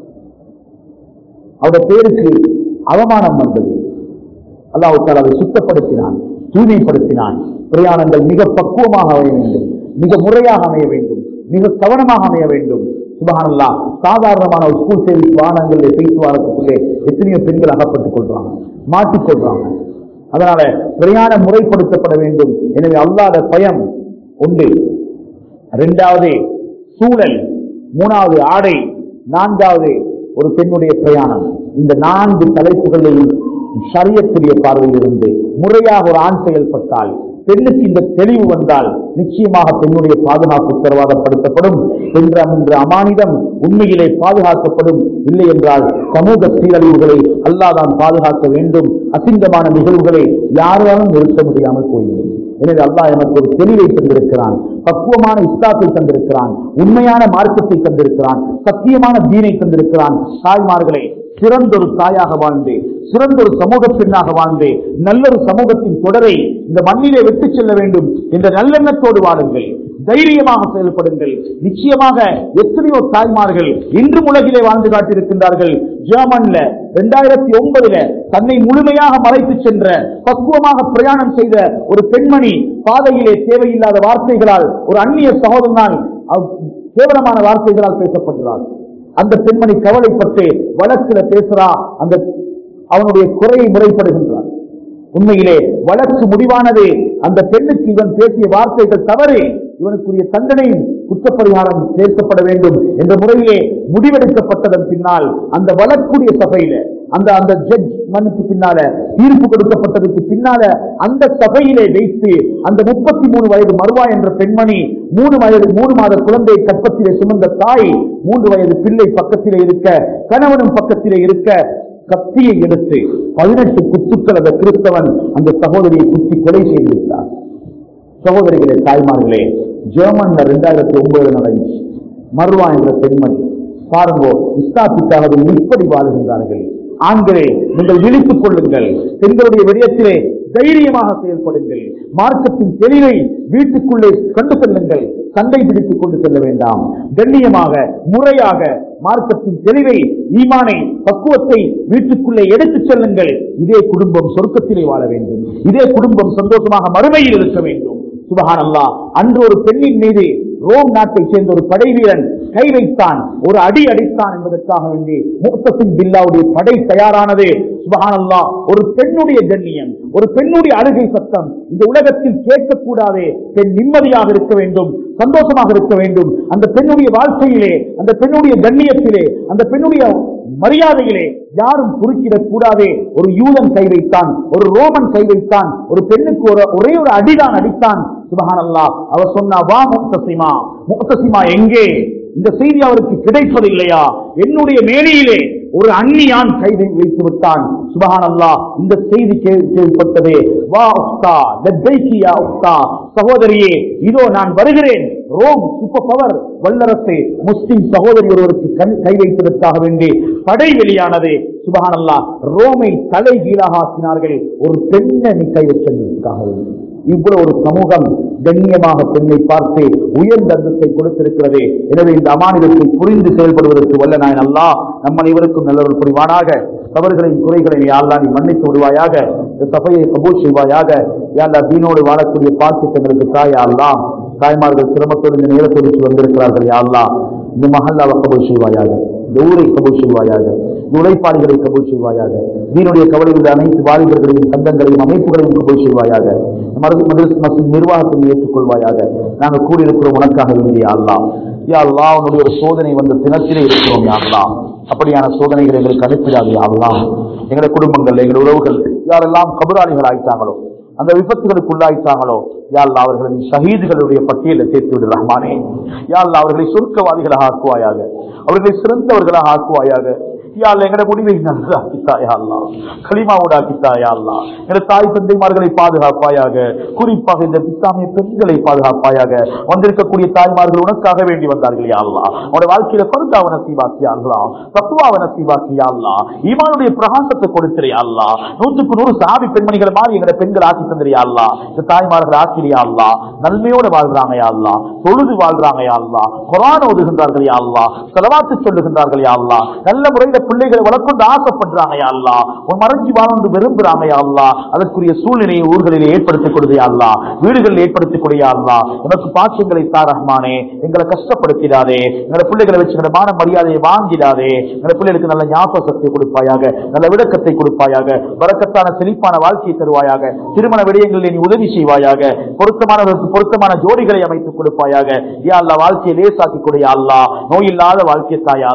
அவருடைய பேருக்கு அவமானம் வந்தது அல்லாஹ் தாலா அதை சுத்தப்படுத்தினான் தூய்மைப்படுத்தினான் பிரயாணங்கள் மிக பக்குவமாக அமைய வேண்டும் மிக முறையாக அமைய வேண்டும் மிக கவனமாக அமைய வேண்டும் சுபஹானல்லா சாதாரணமான ஒரு ஸ்கூல் சர்வீஸ் வாகனங்களில் பேசி வாரத்துக்குள்ளே எத்தனையோ பெண்கள் அகப்பட்டுக் கொள்றாங்க மாட்டிக்கொள்றாங்க அதனால பிரயாணம் முறைப்படுத்தப்பட வேண்டும் எனவே அல்லாத பயம் உண்டு இரண்டாவது சூழல் மூணாவது ஆடை நான்காவது ஒரு பெண்ணுடைய பிரயாணம் இந்த நான்கு தலைப்புகளில் சரியத்துடைய பார்வையில் இருந்து முறையாக ஒரு ஆண் செயல்பட்டால் பெண்ணுக்கு இந்த தெளிவு வந்தால் நிச்சயமாக பெண்ணுடைய பாதுகாப்பு உத்தரவாதப்படுத்தப்படும் என்ற என்ற அமானிதம் உண்மையிலே பாதுகாக்கப்படும் இல்லை என்றால் சமூக சீரழிவுகளை அல்லாதான் பாதுகாக்க வேண்டும் அசிங்கமான நிகழ்வுகளை யாராலும் நிறுத்த முடியாமல் போய்விடும் எனவே அல்லாஹ் எனக்கு ஒரு தெளிவை தந்திருக்கிறான் பக்குவமான இஸ்லாத்தை தந்திருக்கிறான் உண்மையான மார்க்கத்தை தந்திருக்கிறான் சத்தியமான தீனை தந்திருக்கிறான் தாய்மார்களே சிறந்தொரு தாயாக வாழ்ந்து சிறந்தொரு சமூக பெண்ணாக வாழ்ந்து நல்லொரு சமூகத்தின் தொடரை இந்த மண்ணிலே விட்டு செல்ல வேண்டும் என்ற நல்லெண்ணத்தோடு வாழுங்கள் தைரியமாக செயல்படுங்கள் நிச்சயமாக எத்தனையோ தாய்மார்கள் இன்றும் உலகிலே வாழ்ந்து காட்டியிருக்கின்றார்கள் ஜெர்மன்ல இரண்டாயிரத்தி ஒன்பதுல தன்னை முழுமையாக மறைத்து சென்ற பக்குவமாக பிரயாணம் செய்த ஒரு பெண்மணி பாதையிலே தேவையில்லாத வார்த்தைகளால் ஒரு அந்நிய சகோதரனால் அவ் கேவலமான வார்த்தைகளால் பேசப்படுகிறார் அந்த பெண்மணி கவலைப்பட்டு வழக்குல பேசுறா அந்த அவனுடைய குறையை முறைப்படுகின்றார் உண்மையிலே வழக்கு முடிவானது அந்த பெண்ணுக்கு இவன் பேசிய வார்த்தைகள் தவறு இவனுக்குரிய தண்டனையும் குற்றப்பரிகாரம் சேர்க்கப்பட வேண்டும் என்ற முறையிலே முடிவெடுக்கப்பட்டதன் பின்னால் அந்த வழக்குடைய சபையில அந்த அந்த ஜட்ஜ் மனுக்கு பின்னால தீர்ப்பு கொடுக்கப்பட்டதுக்கு பின்னால அந்த சபையிலே வைத்து அந்த முப்பத்தி மூணு வயது மருவா என்ற பெண்மணி மூணு வயது மூணு மாத குழந்தை கற்பத்திலே சுமந்த தாய் மூன்று வயது பிள்ளை பக்கத்திலே இருக்க கணவனும் பக்கத்திலே இருக்க கத்தியை எடுத்து பதினெட்டு குத்துக்கள் அந்த கிறிஸ்தவன் அந்த சகோதரியை குத்தி கொலை செய்து விட்டார் சகோதரிகளே தாய்மார்களே ஜெர்மன்ல ரெண்டாயிரத்தி ஒன்பதுல நடந்துச்சு மர்வா என்ற பெண்மணி பாருங்க இஸ்லாத்துக்காக இப்படி வாழுகின்றார்கள் ஆண்களே நீங்கள் விழித்துக் கொள்ளுங்கள் பெண்களுடைய விடயத்திலே தைரியமாக செயல்படுங்கள் மார்க்கத்தின் தெளிவை வீட்டுக்குள்ளே கொண்டு செல்லுங்கள் சண்டை பிடித்துக் கொண்டு செல்ல வேண்டாம் கண்ணியமாக முறையாக மார்க்கத்தின் தெளிவை ஈமானை பக்குவத்தை வீட்டுக்குள்ளே எடுத்துச் செல்லுங்கள் இதே குடும்பம் சொர்க்கத்திலே வாழ வேண்டும் இதே குடும்பம் சந்தோஷமாக மறுமையில் இருக்க வேண்டும் சுபஹான் அல்லா அன்று ஒரு பெண்ணின் மீது ரோம் நாட்டைச் சேர்ந்த ஒரு படை வீரன் கை வைத்தான் ஒரு அடி அடித்தான் என்பதற்காக வேண்டி முக்தசின் பில்லாவுடைய படை தயாரானது சுபஹான் அல்லா ஒரு பெண்ணுடைய கண்ணியம் ஒரு பெண்ணுடைய அழுகை சத்தம் இந்த உலகத்தில் கேட்கக்கூடாதே பெண் நிம்மதியாக இருக்க வேண்டும் சந்தோஷமாக இருக்க வேண்டும் அந்த பெண்ணுடைய வாழ்க்கையிலே அந்த பெண்ணுடைய கண்ணியத்திலே அந்த பெண்ணுடைய மரியாதையிலே யாரும் குறுக்கிடக் கூடாதே ஒரு யூதன் கை வைத்தான் ஒரு ரோமன் கை வைத்தான் ஒரு பெண்ணுக்கு ஒரு ஒரே ஒரு அடிதான் அடித்தான் சுபஹான் அல்லா அவர் சொன்னா வா முக்தசிமா முக்தசிமா எங்கே இந்த செய்தி அவருக்கு கிடைப்பதில்லையா என்னுடைய மேனியிலே ஒரு அந்நியான் கை வைத்து விட்டான் சுபஹான் அல்லா இந்த செய்தி கே- கேள்விப்பட்டதே வா உஸ்தா லப்பைக்கியா உஸ்தா சகோதரியே இதோ நான் வருகிறேன் ரோம் சூப்பர் பவர் வல்லரசு முஸ்லிம் சகோதரி ஒருவருக்கு கண் கை வைப்பதற்காக வேண்டி படை வெளியானது சுபஹான் அல்லா ரோமை தலை கீழாக ஆக்கினார்கள் ஒரு பெண்ணை கை வச்சதற்காக வேண்டி இவ்வளவு ஒரு சமூகம் கண்ணியமாக பெண்ணை பார்த்து உயர்ந்த அந்தஸ்தை கொடுத்திருக்கிறது எனவே இந்த அமானிதத்தை புரிந்து செயல்படுவதற்கு வல்ல நான் அல்லா நம் அனைவருக்கும் நல்லவர் புரிவானாக தவறுகளின் குறைகளை நீ அல்லா நீ மன்னித்து விடுவாயாக இந்த சபையை கபூல் செய்வாயாக யாழ்லா தீனோடு வாழக்கூடிய பாக்கியங்களுக்கு தாயா அல்லா தாய்மார்கள் சிரமத்தோடு இந்த நேரத்தோடு வந்திருக்கிறார்கள் யா அல்லா இந்த மஹல்லாவை கபூல் செய்வாயாக இந்த ஊரை கபூல் செய்வாயாக இந்த உழைப்பாளிகளை கபூல் செய்வாயாக தீனுடைய கவலையில் அனைத்து வாலிபர்களையும் சங்கங்களையும் அமைப்புகளையும் கபூல் செய்வாயாக மருது மதரஸ் மஸ்ஜித் நிர்வாகத்தை ஏற்றுக்கொள்வாயாக நாங்கள் கூடியிருக்கிறோம் உனக்காக வேண்டிய அல்லா யா அல்லா உன்னுடைய ஒரு சோதனை வந்த தினத்திலே இருக்கிறோம் யா அல்லா அப்படியான சோதனைகளை எங்களுக்கு அனுப்பிடாது யா அல்லா எங்களுடைய குடும்பங்கள் எங்கள் உறவுகள் யாரெல்லாம் கபராளிகள் ஆயிட்டாங்களோ அந்த விபத்துகளுக்கு உள்ளாயிட்டாங்களோ யாழ்லா அவர்களை நீ ஷஹீதுகளுடைய பட்டியலில் சேர்த்து விடு ரஹ்மானே யாழ்லா அவர்களை சொர்க்கவாதிகளாக ஆக்குவாயாக அவர்களை சிறந்தவர்களாக ஆக்குவாயாக யாழ்லா எங்கட முடிவை நல்லதாக்கித்தாயா அல்லா களிமாவுடாக்கித்தாயா அல்லா எங்க தாய் தந்தைமார்களை பாதுகாப்பாயாக குறிப்பாக இந்த இஸ்லாமிய பெண்களை பாதுகாப்பாயாக வந்திருக்கக்கூடிய தாய்மார்கள் உனக்காக வேண்டி வந்தார்கள் யா அல்லா உடைய வாழ்க்கையில பருந்தாவ நசீவாக்கியா அல்லா தத்துவாவ நசீவாக்கியா அல்லா ஈமானுடைய பிரகாசத்தை கொடுத்திரியா அல்லா நூற்றுக்கு நூறு சாபி பெண்மணிகளை மாறி எங்களை பெண்கள் ஆக்கி தந்திரியா அல்லா இந்த தாய்மார்கள் ஆக்கிரியா அல்லா நன்மையோட வாழ்றாங்க யா அல்லா தொழுது வாழ்றாங்க யா அல்லா குரான் ஓதுகின்றார்கள் யா அல்லா செலவாத்து சொல்லுகின்றார்கள் யா அல்லா நல்ல முறையில பிள்ளைகளை வளர்க்கொண்டு ஆசைப்படுறாங்க யா அல்லா உன் மறைஞ்சி வாழ்ந்து விரும்புறாங்க யா அல்லா அதற்குரிய சூழ்நிலையை ஊர்களில் ஏற்படுத்திக் கொடுது யா அல்லா வீடுகளில் ஏற்படுத்திக் கொடு யா அல்லா எனக்கு பாக்கியங்களை தா ரஹ்மானே எங்களை கஷ்டப்படுத்திடாதே எங்களை பிள்ளைகளை வச்சு எங்களை மான மரியாதையை வாங்கிடாதே எங்களை பிள்ளைகளுக்கு நல்ல ஞாபக சக்தியை கொடுப்பாயாக நல்ல விளக்கத்தை கொடுப்பாயாக வரக்கத்தான செழிப்பான வாழ்க்கையை தருவாயாக திருமண விடயங்களில் நீ உதவி செய்வாயாக பொருத்தமானவர்களுக்கு பொருத்தமான ஜோடிகளை அமைத்துக் கொடுப்பாயாக யா அல்லா வாழ்க்கையை லேசாக்கி கொடு யா அல்லா நோய் இல்லாத வாழ்க்கை தாயா அல்லா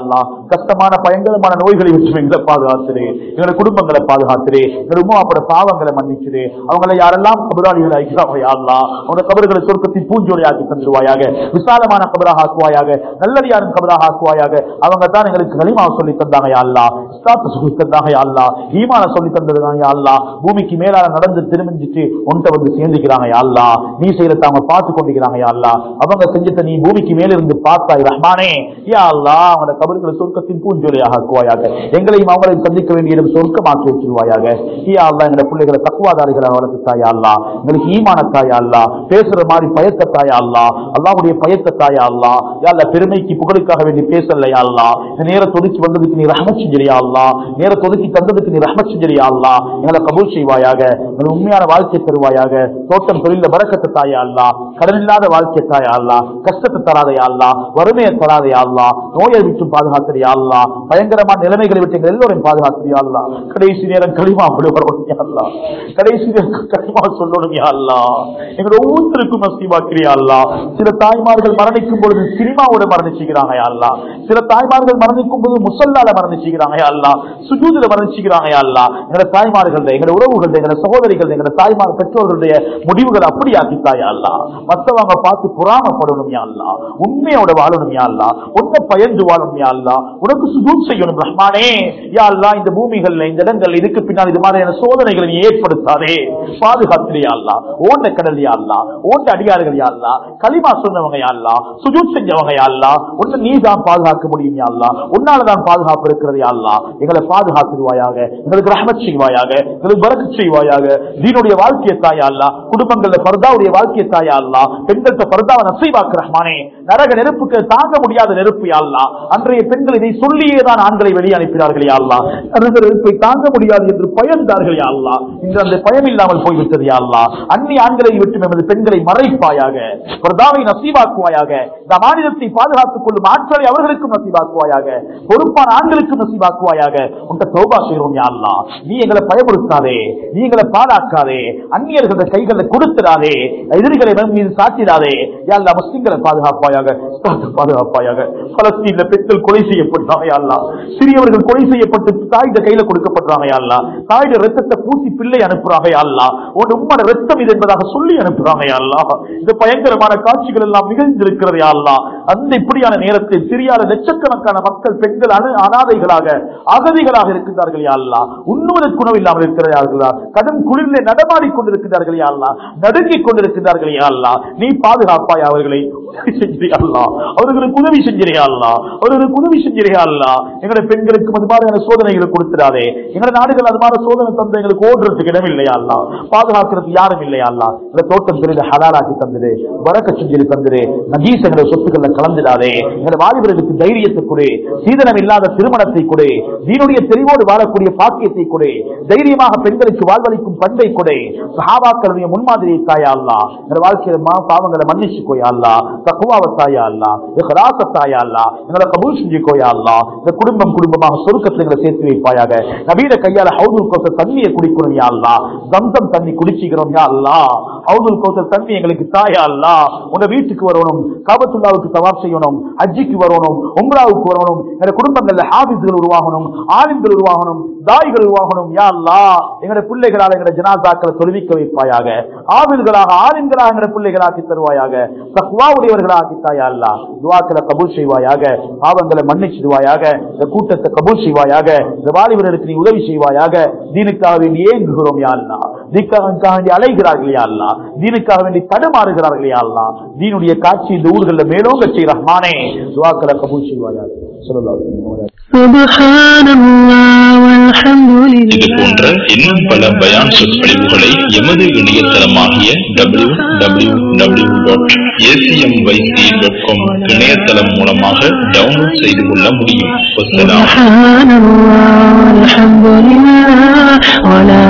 கஷ்டமான பயங்கரமான நோய்களை விட்டு எங்களை பாதுகாத்துரு எங்களோட குடும்பங்களை பாதுகாத்துரு எங்களோட உமா அப்பட பாவங்களை மன்னிச்சிரு அவங்களை யாரெல்லாம் கபராளிகள் ஆகிறாங்க யாருலா அவங்களோட கபறுகளை சொர்க்கத்தின் பூஞ்சோலையாக்கி தந்துருவாயாக விசாலமான கபராக ஆக்குவாயாக நல்லடியாரும் கபராக ஆக்குவாயாக அவங்க தான் எங்களுக்கு களிமாவை சொல்லி தந்தாங்க யாழ்லா இஸ்லாத்தை சொல்லி தந்தாங்க யாழ்லா ஈமான சொல்லி தந்ததுங்க யாழ்லா பூமிக்கு மேலால நடந்து திரும்பிச்சு உன்ட்ட வந்து சேர்ந்துக்கிறாங்க யாழ்லா நீ செய்யறத அவங்க பார்த்து கொண்டிருக்கிறாங்க யாழ்லா அவங்க செஞ்சத நீ பூமிக்கு மேலிருந்து பார்த்தாய் ரஹ்மானே யா அல்லா அவங்களோட கபர்களை சொர்க்கத்தின் பூஞ்சொலியாக ஆக்குவாயாக எங்களையும் அவங்களையும் சந்திக்க வேண்டிய இடம் சொர்க்கமாக்கி வச்சிருவாயாக யா அல்லா எங்களை பிள்ளைகளை தக்குவாதாரிகளை வளர்த்து தாயா அல்லா எங்களுக்கு ஈமான தாயா அல்லா பேசுற மாதிரி பயத்த தாயா அல்லா அல்லாவுடைய பயத்த தாயா அல்லா யா அல்லா பெருமைக்கு புகழுக்காக வேண்டி பேசல யா அல்லா இந்த நேரத்தை ஒதுக்கி வந்ததுக்கு நீ ரஹமத் செஞ்சிரியா அல்லா நேரத்தை ஒதுக்கி தந்ததுக்கு நீ ரஹமத் செஞ்சிரியா அல்லா எங்களை கபூல் செய்வாயாக எங்களை உண்மையான வாழ்க்கை தருவாயாக தோட்டம் தொழில வரக்கத்தை தாயா அல்லா கடன் இல்லாத வாழ்க்கை தாயா அல்லா கஷ்டத்தை தராதையா அல்லா வறுமையை தராதையா அல்லா நோயை விட்டு பாதுகாத்திரியா அல்லா பயங்கரமான நிலைமைகளை விட்டு எங்கள் எல்லோரையும் பாதுகாத்திரியா அல்லா கடைசி நேரம் களிமா விடுவரும் அல்லா கடைசி நேரம் களிமா சொல்லணும் யா அல்லா எங்களோட ஒவ்வொருத்தருக்கும் நசீவாக்கிறியா அல்லா சில தாய்மார்கள் மரணிக்கும் பொழுது சினிமாவோட மரணிச்சுக்கிறாங்க யா அல்லா சில தாய்மார்கள் மரணிக்கும் போது முசல்லால மரணிச்சுக்கிறாங்க யா அல்லா சுஜூதுல மரணிச்சுக்கிறாங்க யா அல்லா எங்களோட தாய்மார்கள் எங்களோட உறவுகள் எங்களோட சகோதரிகள் எங்களோட தாய்மார் பெற்றோர்களுடைய முடிவுகள் அப்படி ஆக்கித்தாயா அல்லா மத்தவங்க பார்த்து புறாமப்படணும் யா அல்லா உண்மையோட வாழணும் யா அல்லா உன்னை பயந்து வாழணும் யா அல்லா உனக்கு சுஜூத் செய்யணும் ரஹ்மானே யா அல்லா இந்த பூமிகள்ல இந்த இடங்கள் இதுக்கு பின்னால் இது மாதிரியான சோதனைகளை நீ ஏற்படுத்தாதே பாதுகாத்திரியா அல்லா ஓண்ட கடல் யா அல்லா ஓண்ட அடியார்கள் யா அல்லா களிமா சொன்னவங்க யா அல்லா சுஜூத் செஞ்சவங்க யா அல்லா உன்னை நீ தான் பாதுகாக்க முடியும் யா அல்லா உன்னாலதான் பாதுகாப்பு இருக்கிறது யா அல்லா எங்களை பாதுகாத்துருவாயாக எங்களுக்கு ரஹமத் செய்வாயாக எங்களுக்கு பரக்கு செய்வாயாக தீனுடைய வாழ்க்கையை தாயா அல்லா குடும்பங்கள்ல பர்தாவுடைய வாழ்க்கையை தாயா அல்லா பெண்கள்கிட்ட பர்தாவை நசைவாக்கு ரஹ்மானே நரக நெருப்புக்கு தாங்க முடியாத நெருப்பு யா அல்லா அன்றைய பெண்கள் இதை சொல்லியே தான் ஆண்களை வெளியே அனுப்பினார்கள் யா அல்லா நரக நெருப்பை தாங்க முடியாது என்று பயந்தார்கள் யா அல்லா இன்று அந்த பயம் இல்லாமல் போய்விட்டது யா அல்லா அந்நிய ஆண்களை விட்டு எமது பெண்களை மறைப்பாயாக பர்தாவை நசீவாக்குவாயாக இந்த மாநிலத்தை பாதுகாத்துக் கொள்ளும் ஆட்களை அவர்களுக்கும் நசீவாக்குவாயாக பொறுப்பான ஆண்களுக்கும் நசீவாக்குவாயாக உன்ட தௌபா செய்கிறோம் யா அல்லா நீ எங்களை பயமுறுத்தாதே நீ எங்களை பாழாக்காதே அந்நியர்கள கைகளை கொடுத்துடாதே எதிரிகளை நம் மீது சாட்டிடாதே யா அல்லா முஸ்லிம்களை பாதுகாப்பாயாக இஸ்லாத்தை பாதுகாப்பாயாக பலஸ்தீன்ல பெண்கள் கொலை செய்யப்பட்டாங்க யா அல்லா சிறியவர்கள் கொலை செய்யப்பட்டு தாயிட கையில கொடுக்கப்படுறாங்க யா அல்லா தாயிட ரத்தத்தை பூசி பிள்ளை அனுப்புறாங்க யா அல்லா உன் உம்மட ரத்தம் இது என்பதாக சொல்லி அனுப்புறாங்க யா அல்லா இந்த பயங்கரமான காட்சிகள் எல்லாம் நிகழ்ந்திருக்கிறது யா அல்லா அந்த இப்படியான நேரத்தில் சிரியால லட்சக்கணக்கான மக்கள் பெண்கள் அனு அனாதைகளாக அகதிகளாக இருக்கின்றார்கள் யா அல்லா உண்ணுவதற்கு உணவு இல்லாமல் இருக்கிறார்களா கடும் குளிரிலே நடமாடி கொண்டிருக்கிறார்கள் யா அல்லா நடுங்கிக் கொண்டிருக்கிறார்கள் யா அல்லா நீ பாதுகாப்பாய் அவர்களை உதவி செஞ்சிரியா அல்லா அவர்களுக்கு உதவி செஞ்சிரியா அல்லா அவர்களுக்கு உதவி செஞ்சிரியா அல்லா எங்களுடைய பெண்களுக்கு அது மாதிரியான சோதனைகளை கொடுத்துடாதே எங்களுடைய நாடுகள் அது மாதிரி சோதனை தந்து எங்களுக்கு ஓடுறதுக்கு இடம் இல்லையா அல்லா பாதுகாக்கிறதுக்கு யாரும் இல்லையா அல்லா இந்த தோட்டம் தெரிந்த ஹலாலாக்கி தந்துடு வரக்க செஞ்சு தந்துடு நஜீஸ் எங்களுடைய சொத்துக்களை கலந்துடாதே எங்களுடைய வாலிபர்களுக்கு தைரியத்தை கொடு சீதனம் இல்லாத திருமணத்தை கொடு தீனுடைய தெளிவோடு வாழக்கூடிய பாக்கியத்தை கொடு தைரியமாக பெண்களுக்கு வாழ்வளிக்கும் பண்பை கொடு சஹாபாக்களுடைய முன்மாதிரியை தாயா அல்லா எங்கள் வாழ்க்கையில மா பாவங்களை மன்னிச்சு கோயா அல்லா தக்குவாவை தாயா அல்லா இஹ்லாச தாயா அல்லா எங்களை கபூல் செஞ்சு கோயா அல்லா இந்த குடும்பம் குடும்பமாக சொருக்கத்தில் எங்களை சேர்த்து வைப்பாயாக நவீன கையால ஹவுதுல் கோச தண்ணியை குடிக்கணும் யா அல்லா தம்சம் தண்ணி குடிச்சிக்கிறோம் யா அல்லா ஹவுதுல் கோச தண்ணி எங்களுக்கு தாயா அல்லா உங்க வீட்டுக்கு வரணும் காபத்துல்லாவுக்கு தவாப் செய்யணும் அஜிக்கு வரணும் உம்ராவுக்கு வரணும் எங்க குடும்பங்கள்ல ஹாபிஸ்கள் உருவாகணும் ஆலிம்கள் உருவாகணும் தாய்கள் உருவாகணும் யா அல்லா எங்களுடைய பிள்ளைகளால் எங்களுடைய ஜனாதாக்களை தொழுவிக்க வைப்பாயாக ஆவில்களாக ஆலிம்களாக எங்களுடைய பிள்ளைகளாக்கி தருவாயாக தக்குவாவுடையவர்களாக்கி தாயா அல்லா துவாக்களை கபூல் செய்வாயாக பாவங்களை மன்னிச்சிடுவாயாக இந்த கூட்டத்தை கபூல் செய்வாயாக இந்த வாலிபர்களுக்கு நீ உதவி செய்வாயாக தீனுக்காக வேண்டி ஏங்குகிறோம் யா அல்லா தீனுக்காக வேண்டி அலைகிறார்கள் யா அல்லா தீனுக்காக வேண்டி தடுமாறுகிறார்கள் யா அல்லா தீனுடைய காட்சி இந்த ஊர்களில் மேலோங்க செய்ய ரஹ்மானே துவாக்களை கபூல் செய்வாயாக சொல்லலாம் سبحان الله والحمد இது போன்ற لله இன்னும் பல பயான் சொற்பொழிவுகளை எமது இணையதளமாகிய W W W dot ACMYC dot com இணையதளம் மூலமாக டவுன்லோட் செய்து கொள்ள முடியும் வசலாம் سبحان الله والحمد لله ولا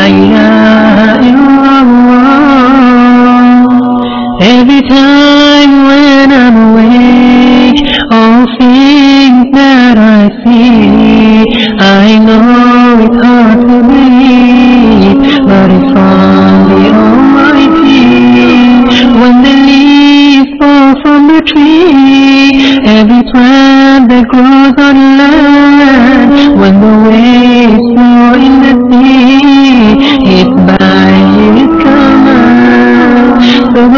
إله إلا الله Every time when I'm awake all things that I see I know it's hard to believe but it's from the Almighty when the leaves fall from the tree every plant that grows on land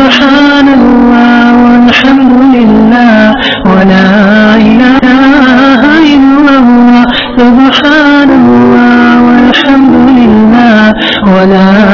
سبحان الله والحمد لله ولا إله إلا الله سبحان الله والحمد لله ولا